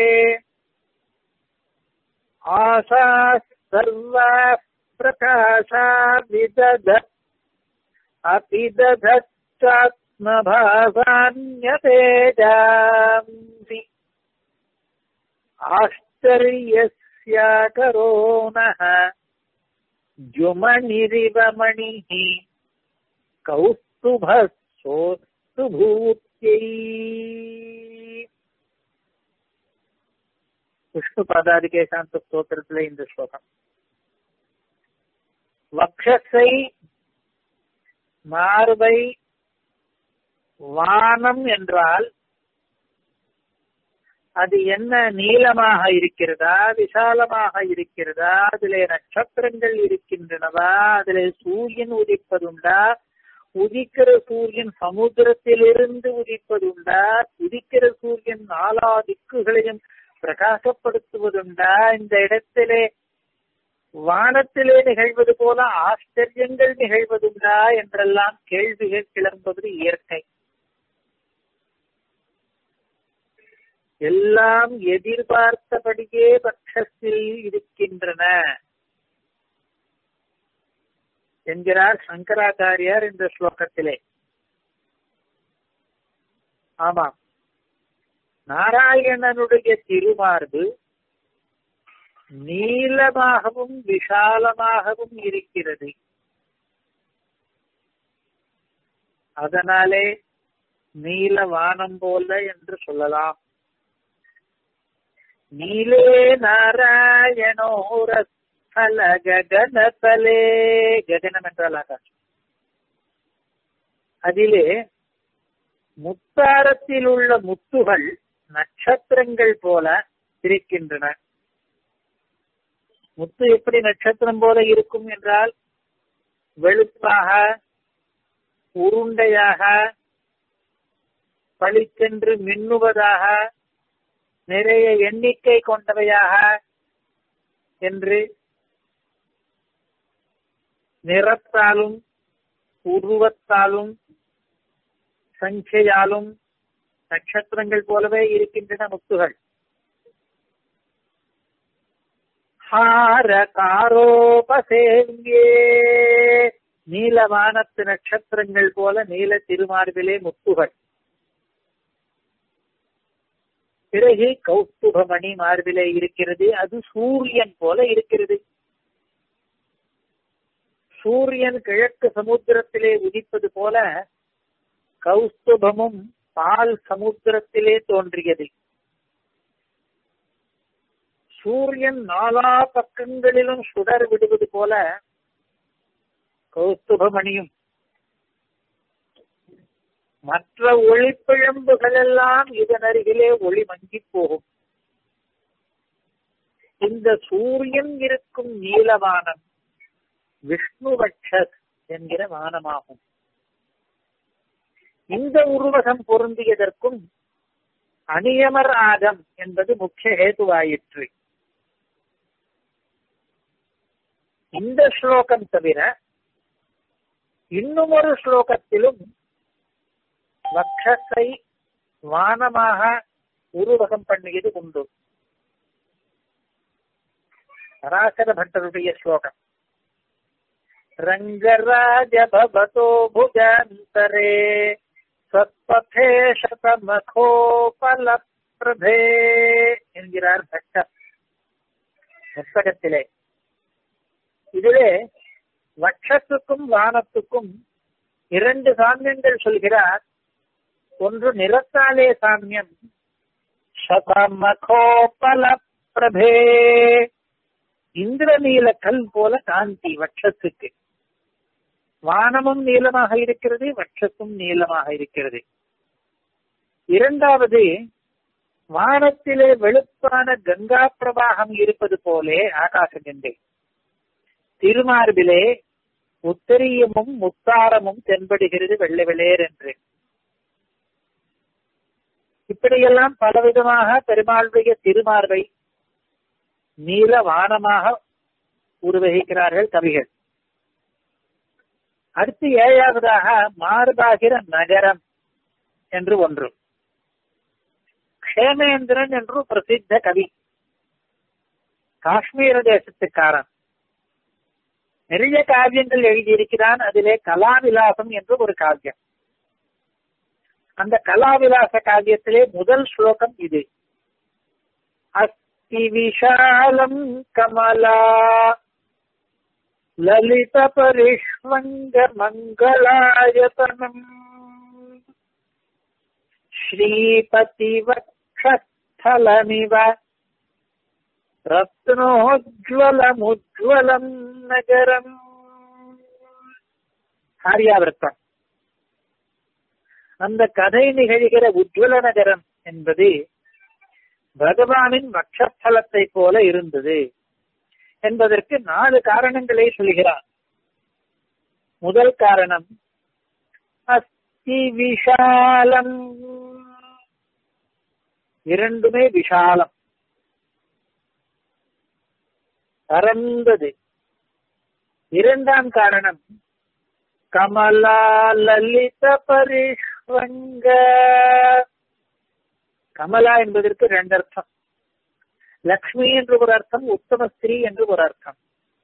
A: आशाः सर्वाः प्रकाशा विदधत् अपि दधच्चात् भासान्यतेजांसि आश्चर्यस्याकरो नः द्युमणिरिव मणिः कौस्तुभः सोऽस्तु भूत्यै விஷ்ணுபாதாதிகேசாந்த ஸ்தோத்திரத்துல இந்த ஸ்லோகம் வக்ஷஸை மார்பை வானம் என்றால் அது என்ன நீளமாக இருக்கிறதா விசாலமாக இருக்கிறதா அதிலே நட்சத்திரங்கள் இருக்கின்றனவா அதிலே சூரியன் உதிப்பதுண்டா உதிக்கிற சூரியன் சமுத்திரத்திலிருந்து உதிப்பதுண்டா உதிக்கிற சூரியன் நாலா திக்குகளையும் பிரகாசப்படுத்துவதுண்டா இந்த இடத்திலே வானத்திலே நிகழ்வது போல ஆச்சரியங்கள் நிகழ்வதுண்டா என்றெல்லாம் கேள்விகள் கிளம்புவது இயற்கை எல்லாம் எதிர்பார்த்தபடியே பட்சத்தில் இருக்கின்றன என்கிறார் சங்கராச்சாரியார் இந்த ஸ்லோகத்திலே ஆமாம் நாராயணனுடைய திருமார்பு நீளமாகவும் விஷாலமாகவும் இருக்கிறது அதனாலே நீல வானம் போல என்று சொல்லலாம் நீலே நாராயணோர ஸ்தல ககனதலே ககனம் என்றால் ஆகாசம் அதிலே முத்தாரத்தில் உள்ள முத்துகள் நட்சத்திரங்கள் போல இருக்கின்றன முத்து எப்படி நட்சத்திரம் போல இருக்கும் என்றால் வெளுப்பாக உருண்டையாக பளிச்சென்று மின்னுவதாக நிறைய எண்ணிக்கை கொண்டவையாக என்று நிறத்தாலும் உருவத்தாலும் சங்கையாலும் நட்சத்திரங்கள் போலவே இருக்கின்றன முத்துகள் ஹார காரோபசேவியே நீலவானத்து நட்சத்திரங்கள் போல நீல திருமார்பிலே முத்துகள் பிறகு கௌஸ்துபமணி மார்பிலே இருக்கிறது அது சூரியன் போல இருக்கிறது சூரியன் கிழக்கு சமுத்திரத்திலே உதிப்பது போல கௌஸ்துபமும் பால் சமுத்திரத்திலே தோன்றியது சூரியன் நாலா பக்கங்களிலும் சுடர் விடுவது போல கௌஸ்துபமணியும் மற்ற ஒளிப்பிழம்புகள் எல்லாம் இதன் அருகிலே ஒளி மங்கி போகும் இந்த சூரியன் இருக்கும் நீலவானம் விஷ்ணுவட்சத் என்கிற வானமாகும் இந்த உருவகம் பொருந்தியதற்கும் அநியமர் ஆகம் என்பது முக்கிய ஹேதுவாயிற்று இந்த ஸ்லோகம் தவிர இன்னும் ஒரு ஸ்லோகத்திலும் வக்ஷத்தை வானமாக உருவகம் பண்ணியது உண்டு பராசர பட்டருடைய ஸ்லோகம் ரங்கராஜ பவதோ புஜாந்தரே சத்பதே சதமகோபல பிரபே என்கிறார் பட்டர் புஸ்தகத்திலே இதிலே வட்சத்துக்கும் வானத்துக்கும் இரண்டு சாமியங்கள் சொல்கிறார் ஒன்று நிறத்தாலே சாமியம் சதமகோபல பிரபே இந்திரநீல கல் போல காந்தி வட்சத்துக்கு வானமும் நீளமாக இருக்கிறது வட்சத்தும் நீளமாக இருக்கிறது இரண்டாவது வானத்திலே வெளுப்பான கங்கா பிரவாகம் இருப்பது போலே ஆகாச கங்கை திருமார்பிலே உத்தரியமும் முத்தாரமும் தென்படுகிறது வெள்ளை வெளேர் என்று இப்படியெல்லாம் பலவிதமாக பெருமாளுடைய திருமார்பை நீல வானமாக உருவகிக்கிறார்கள் கவிகள் அடுத்து ஏழாவதாக மார்பாகிற நகரம் என்று ஒன்று க்ஷேமேந்திரன் என்று பிரசித்த கவி காஷ்மீர தேசத்துக்காரன் நிறைய காவியங்கள் எழுதியிருக்கிறான் அதிலே கலாவிலாசம் என்று ஒரு காவியம் அந்த கலாவிலாச காவியத்திலே முதல் ஸ்லோகம் இது அஸ்தி விஷாலம் கமலா லலித பரிஷ்வங்க மங்களாயதனம் ஸ்ரீபதி வக்ஷலமிவ ரத்னோஜ்வலமுஜ்வலம் நகரம் ஆரியாவிரத்தம் அந்த கதை நிகழ்கிற உஜ்வல நகரம் என்பது பகவானின் வக்ஷஸ்தலத்தை போல இருந்தது என்பதற்கு நாலு காரணங்களை சொல்கிறார் முதல் காரணம் அஸ்தி விஷாலம் இரண்டுமே விஷாலம் பரந்தது இரண்டாம் காரணம் கமலா லலித பரிஷ்வங்க கமலா என்பதற்கு ரெண்டு அர்த்தம் லக்ஷ்மி என்று ஒரு அர்த்தம் உத்தம ஸ்திரீ என்று ஒரு அர்த்தம்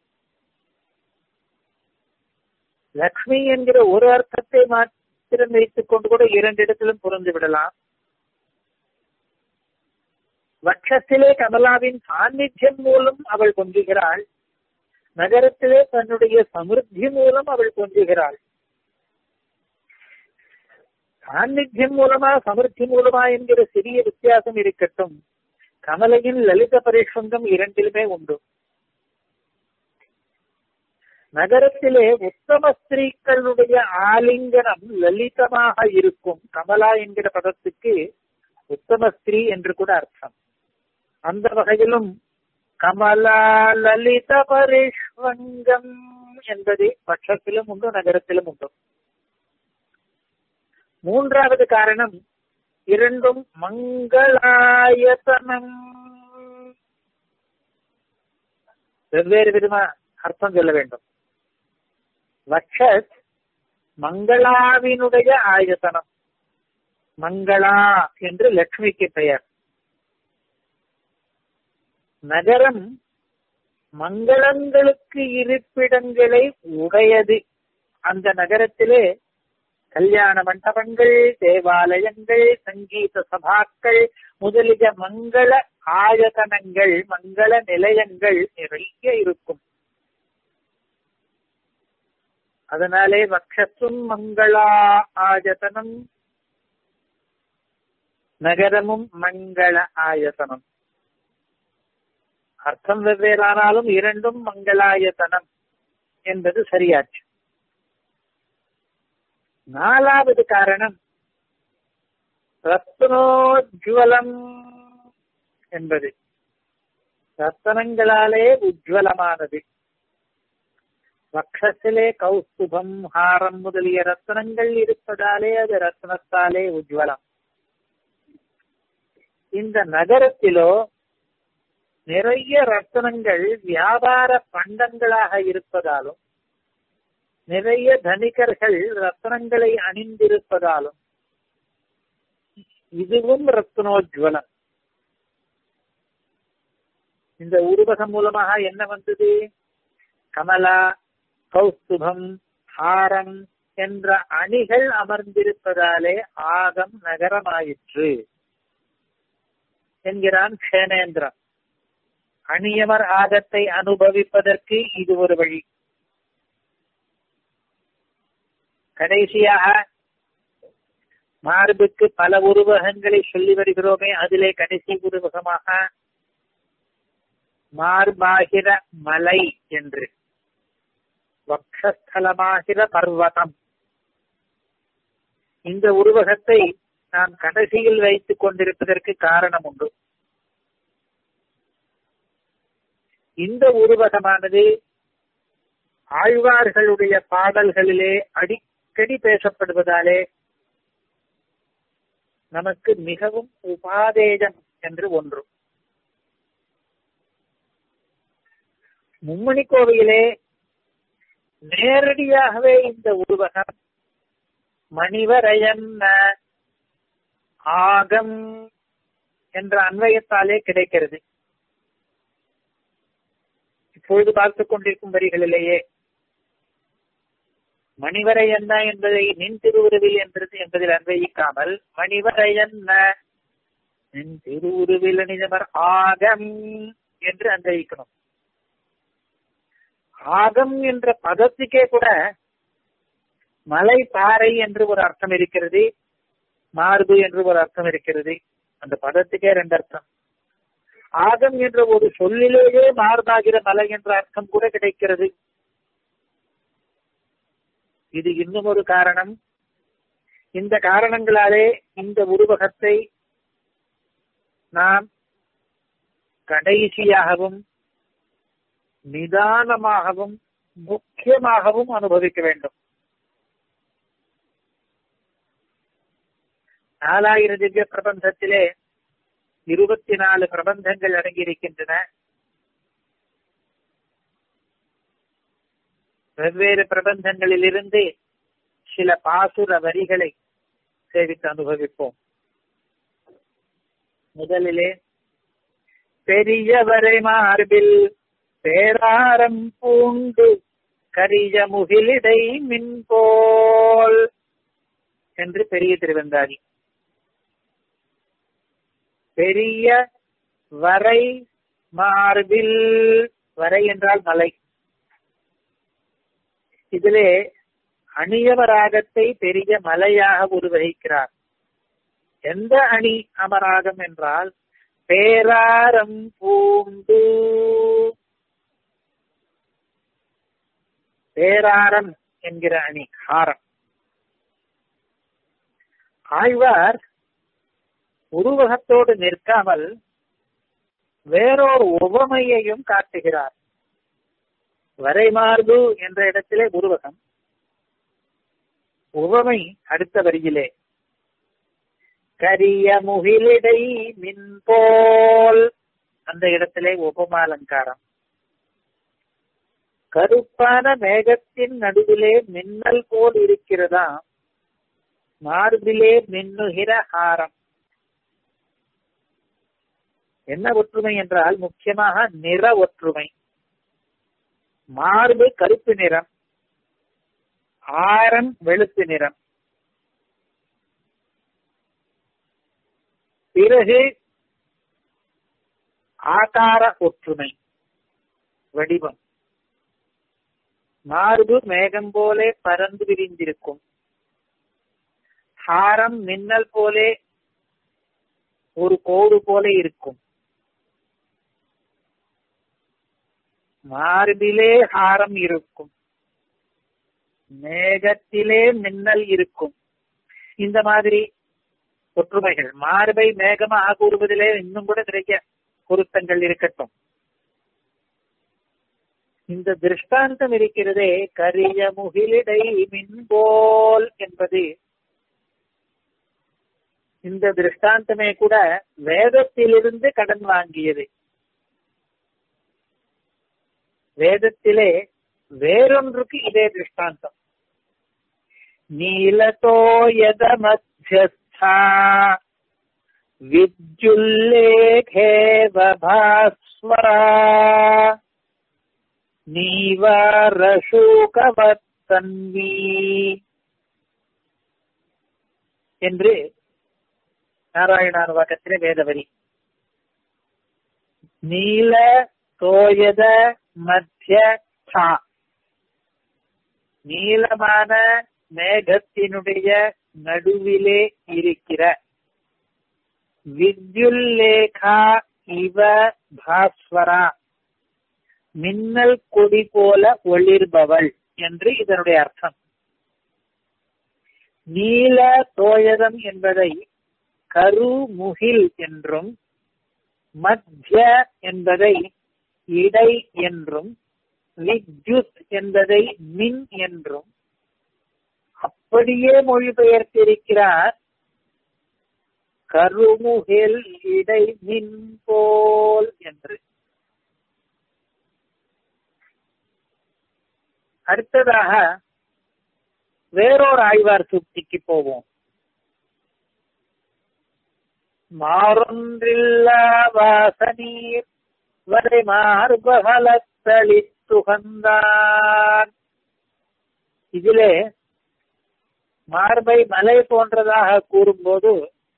A: லக்ஷ்மி என்கிற ஒரு அர்த்தத்தை மாத்திரம் வைத்துக் கொண்டு கூட இரண்டு இடத்திலும் புரிந்து விடலாம் வட்சத்திலே கமலாவின் சாநித்தியம் மூலம் அவள் கொஞ்சுகிறாள் நகரத்திலே தன்னுடைய சமிருத்தி மூலம் அவள் கொஞ்சுகிறாள் சாநித்தியம் மூலமா சமிருத்தி மூலமா என்கிற சிறிய வித்தியாசம் இருக்கட்டும் கமலையின் லலித பரிஷ்வங்கம் இரண்டிலுமே உண்டு நகரத்திலே உத்தம ஸ்திரீக்களுடைய ஆலிங்கனம் லலிதமாக இருக்கும் கமலா என்கிற பதத்துக்கு உத்தம ஸ்திரீ என்று கூட அர்த்தம் அந்த வகையிலும் கமலா லலித பரிஷ்வங்கம் என்பது பட்சத்திலும் உண்டு நகரத்திலும் உண்டு மூன்றாவது காரணம் இரண்டும் மங்களாயத்தனம் வெவ்வேறு விதமா அர்த்தம் சொல்ல வேண்டும் வக்ஷத் மங்களாவினுடைய ஆயத்தனம் மங்களா என்று லக்ஷ்மிக்கு பெயர் நகரம் மங்களங்களுக்கு இருப்பிடங்களை உடையது அந்த நகரத்திலே கல்யாண மண்டபங்கள் தேவாலயங்கள் சங்கீத சபாக்கள் முதலிய மங்கள ஆயதனங்கள் மங்கள நிலையங்கள் நிறைய இருக்கும் அதனாலே வக்ஷத்தும் மங்களா ஆயத்தனம் நகரமும் மங்கள ஆயத்தனம் அர்த்தம் வெவ்வேறானாலும் இரண்டும் மங்களாயத்தனம் என்பது சரியாச்சு நாலாவது காரணம் ரத்னோஜ்வலம் என்பது ரத்தனங்களாலே உஜ்வலமானது வக்ஷத்திலே கௌஸ்துபம் ஹாரம் முதலிய ரத்தனங்கள் இருப்பதாலே அது ரத்னத்தாலே உஜ்வலம் இந்த நகரத்திலோ நிறைய ரத்தனங்கள் வியாபார பண்டங்களாக இருப்பதாலும் நிறைய தனிகர்கள் ரத்னங்களை அணிந்திருப்பதாலும் இதுவும் ரத்னோஜ்வலம் இந்த உருவகம் மூலமாக என்ன வந்தது கமலா கௌஸ்துபம் ஹாரம் என்ற அணிகள் அமர்ந்திருப்பதாலே ஆகம் நகரமாயிற்று என்கிறான் க்ஷேனேந்திரன் அணியமர் ஆகத்தை அனுபவிப்பதற்கு இது ஒரு வழி கடைசியாக மார்புக்கு பல உருவகங்களை சொல்லி வருகிறோமே அதிலே கடைசி உருவகமாக மார்பாகிற மலை என்று வக்ஷஸ்தலமாகிற பர்வதம் இந்த உருவகத்தை நாம் கடைசியில் வைத்துக் கொண்டிருப்பதற்கு காரணம் உண்டு இந்த உருவகமானது ஆழ்வார்களுடைய பாடல்களிலே அடிக்கடி பேசப்படுவதாலே நமக்கு மிகவும் உபாதேயம் என்று ஒன்று மும்மணி கோவிலே நேரடியாகவே இந்த உருவகம் மணிவரையன் ஆகம் என்ற அன்வயத்தாலே கிடைக்கிறது இப்பொழுது பார்த்துக் கொண்டிருக்கும் வரிகளிலேயே மணிவரை என்ன என்பதை நின் திருவுருவில் என்றது என்பதில் அன்வயிக்காமல் மணிவரை என்ன நின் திருவுருவில் நிஜமர் ஆகம் என்று அன்வயிக்கணும் ஆகம் என்ற பதத்துக்கே கூட மலை பாறை என்று ஒரு அர்த்தம் இருக்கிறது மார்பு என்று ஒரு அர்த்தம் இருக்கிறது அந்த பதத்துக்கே ரெண்டு அர்த்தம் ஆகம் என்ற ஒரு சொல்லிலேயே மார்பாகிற மலை என்ற அர்த்தம் கூட கிடைக்கிறது இது இன்னும் ஒரு காரணம் இந்த காரணங்களாலே இந்த உருவகத்தை நாம் கடைசியாகவும் நிதானமாகவும் முக்கியமாகவும் அனுபவிக்க வேண்டும் நாலாயிரம் திவ்ய பிரபந்தத்திலே இருபத்தி நாலு பிரபந்தங்கள் அடங்கியிருக்கின்றன வெவ்வேறு பிரபந்தங்களிலிருந்து சில பாசுர வரிகளை சேவித்து அனுபவிப்போம் முதலிலே பெரியவரை மார்பில் பேராரம் பூண்டு கரிய முகிலிடை மின்போல் என்று பெரிய திருவந்தாதி பெரிய வரை மார்பில் வரை என்றால் மலை இதிலே அணியவராகத்தை பெரிய மலையாக உருவகிக்கிறார் எந்த அணி அமராகம் என்றால் பேராரம் பூண்டு பேராரம் என்கிற அணி ஹாரம் ஆழ்வார் உருவகத்தோடு நிற்காமல் வேறொரு உவமையையும் காட்டுகிறார் வரைமார்பு என்ற இடத்திலே உருவகம் உவமை அடுத்த வரியிலே கரிய முகிலிடை மின்போல் அந்த இடத்திலே உபமாலங்காரம் கருப்பான மேகத்தின் நடுவிலே மின்னல் போல் இருக்கிறதா மார்பிலே மின்னுகிற ஹாரம் என்ன ஒற்றுமை என்றால் முக்கியமாக நிற ஒற்றுமை மார்பு கருப்பு நிறம் ஆரம் வெளுப்பு நிறம் பிறகு ஆகார ஒற்றுமை வடிவம் மார்பு மேகம் போலே பறந்து விரிந்திருக்கும் ஹாரம் மின்னல் போலே ஒரு கோடு போல இருக்கும் மார்பிலே ஹாரம் இருக்கும் மேகத்திலே மின்னல் இருக்கும் இந்த மாதிரி ஒற்றுமைகள் மார்பை மேகமாக கூறுவதிலே இன்னும் கூட நிறைய பொருத்தங்கள் இருக்கட்டும் இந்த திருஷ்டாந்தம் இருக்கிறதே கரிய முகிலிடை மின்போல் என்பது இந்த திருஷ்டாந்தமே கூட வேதத்திலிருந்து கடன் வாங்கியது வேதத்திலே வேறொன்றுக்கு இதே திருஷ்டாந்தம் நீலதோயத மத்தியஸ்தா வித்யுல்லேகேவ பாஸ்வரா நீவாரசூகவத்தன்வி என்று நாராயணானுவாக்கத்திலே வேதவரி நீல தோயத மத்திய சா நீளமான மேகத்தினுடைய நடுவிலே இருக்கிற வித்யுல்லேகா இவ பாஸ்வரா மின்னல் கொடி போல ஒளிர்பவள் என்று இதனுடைய அர்த்தம் நீல தோயதம் என்பதை கருமுகில் என்றும் மத்திய என்பதை இடை என்றும் வித்யுத் என்பதை மின் என்றும் அப்படியே மொழிபெயர்த்திருக்கிறார் கருமுகில் இடை மின் போல் என்று அடுத்ததாக வேறொரு ஆழ்வார் சூக்திக்கு போவோம் மாறொன்றில்லா வாசனீர் வரை மார்பகலத்தளித்துகந்தான் இதிலே மார்பை மலை போன்றதாக கூறும்போது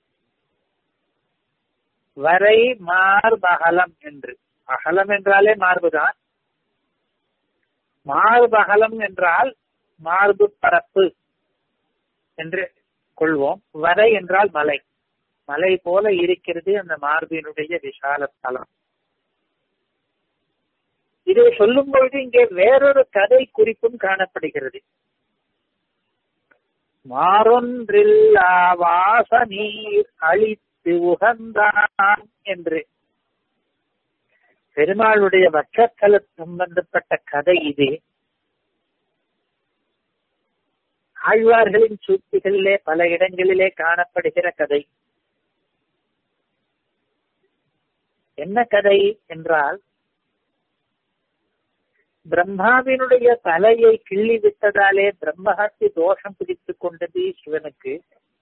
A: வரை மார்பகலம் என்று அகலம் என்றாலே மார்புதான் மார்பகலம் என்றால் மார்பு பரப்பு என்று கொள்வோம் வரை என்றால் மலை மலை போல இருக்கிறது அந்த மார்பினுடைய விசால தலம் இதை சொல்லும் பொழுது இங்கே வேறொரு கதை குறிப்பும் காணப்படுகிறது மாறொன்றில்லா வாச நீர் அழித்து உகந்தான் என்று பெருமாளுடைய வட்சத்தல சம்பந்தப்பட்ட கதை இது ஆழ்வார்களின் சூழ்ச்சிகளிலே பல இடங்களிலே காணப்படுகிற கதை என்ன கதை என்றால் பிரம்மாவினுடைய தலையை கிள்ளி விட்டதாலே பிரம்மஹத்தி தோஷம் பிடித்துக் கொண்டது சிவனுக்கு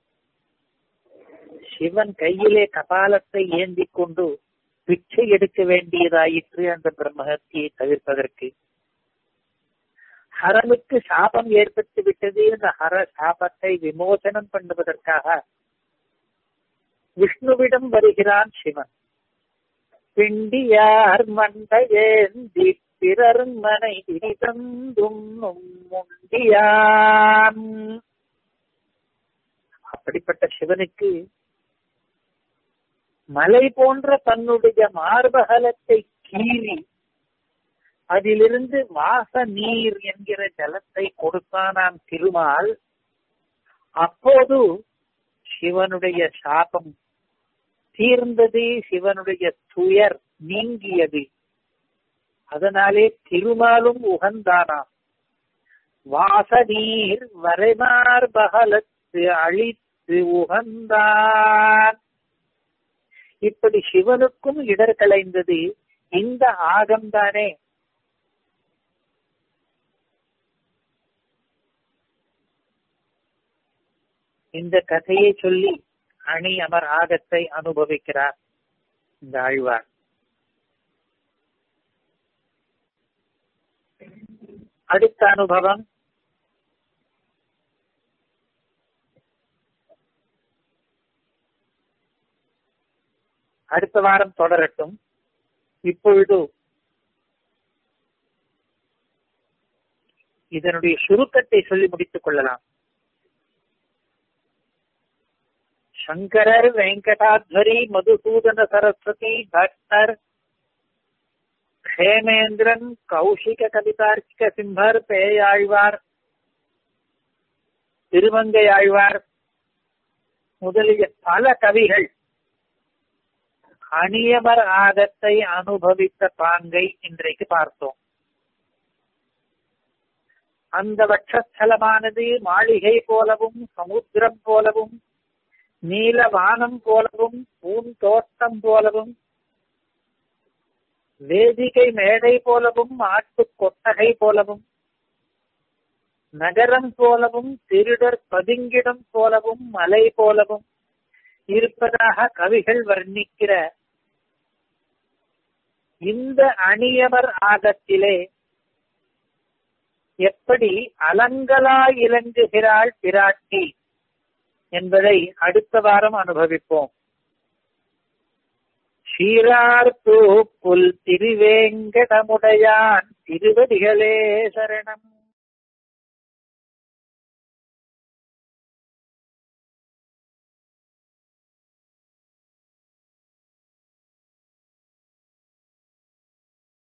A: சிவன் கையிலே கபாலத்தை ஏந்தி கொண்டு பிச்சை எடுக்க வேண்டியதாயிற்று அந்த பிரம்மஹத்தியை தவிர்ப்பதற்கு ஹரனுக்கு சாபம் ஏற்பட்டு விட்டது அந்த ஹர சாபத்தை விமோசனம் பண்ணுவதற்காக விஷ்ணுவிடம் வருகிறான் சிவன் பிண்டியார் மண்டையேந்தி பிறர் மனை தந்தும் முண்டியான் அப்படிப்பட்ட சிவனுக்கு மலை போன்ற தன்னுடைய மார்பகலத்தை கீறி அதிலிருந்து வாச நீர் என்கிற ஜலத்தை கொடுத்தானாம் திருமால் அப்போது சிவனுடைய சாபம் தீர்ந்தது சிவனுடைய துயர் நீங்கியது அதனாலே திருமாலும் உகந்தானாம் வாசநீர் வரைமார் பகலத்து அழித்து உகந்தான் இப்படி சிவனுக்கும் இடர் கலைந்தது இந்த ஆகம்தானே இந்த கதையை சொல்லி அணி அமர் ஆகத்தை அனுபவிக்கிறார் இந்த ஆழ்வார் அடுத்த அனுபவம் அடுத்த வாரம் தொடரட்டும் இப்பொழுது இதனுடைய சுருக்கத்தை சொல்லி முடித்துக் கொள்ளலாம் சங்கரர் வெங்கடாத்வரி மதுசூதன சரஸ்வதி பக்தர் ஹேமேந்திரன் கௌஷிக கவிதார்க்கிக சிம்பர் பேயாழ்வார் திருமங்கை ஆழ்வார் முதலிய பல கவிகள் அணியமர் ஆகத்தை அனுபவித்த பாங்கை இன்றைக்கு பார்த்தோம் அந்த வட்சஸ்தலமானது மாளிகை போலவும் சமுத்திரம் போலவும் நீலவானம் போலவும் பூந்தோட்டம் போலவும் வேதிகை மேடை போலவும் ஆட்டு கொட்டகை போலவும் நகரம் போலவும் திருடர் பதுங்கிடம் போலவும் மலை போலவும் இருப்பதாக கவிகள் வர்ணிக்கிற இந்த அணியவர் ஆகத்திலே எப்படி அலங்கலா இலங்குகிறாள் பிராட்டி என்பதை அடுத்த வாரம் அனுபவிப்போம் சீரார்த்தூ புல் திருவேங்கடமுடையான் திருவடிகளே சரணம்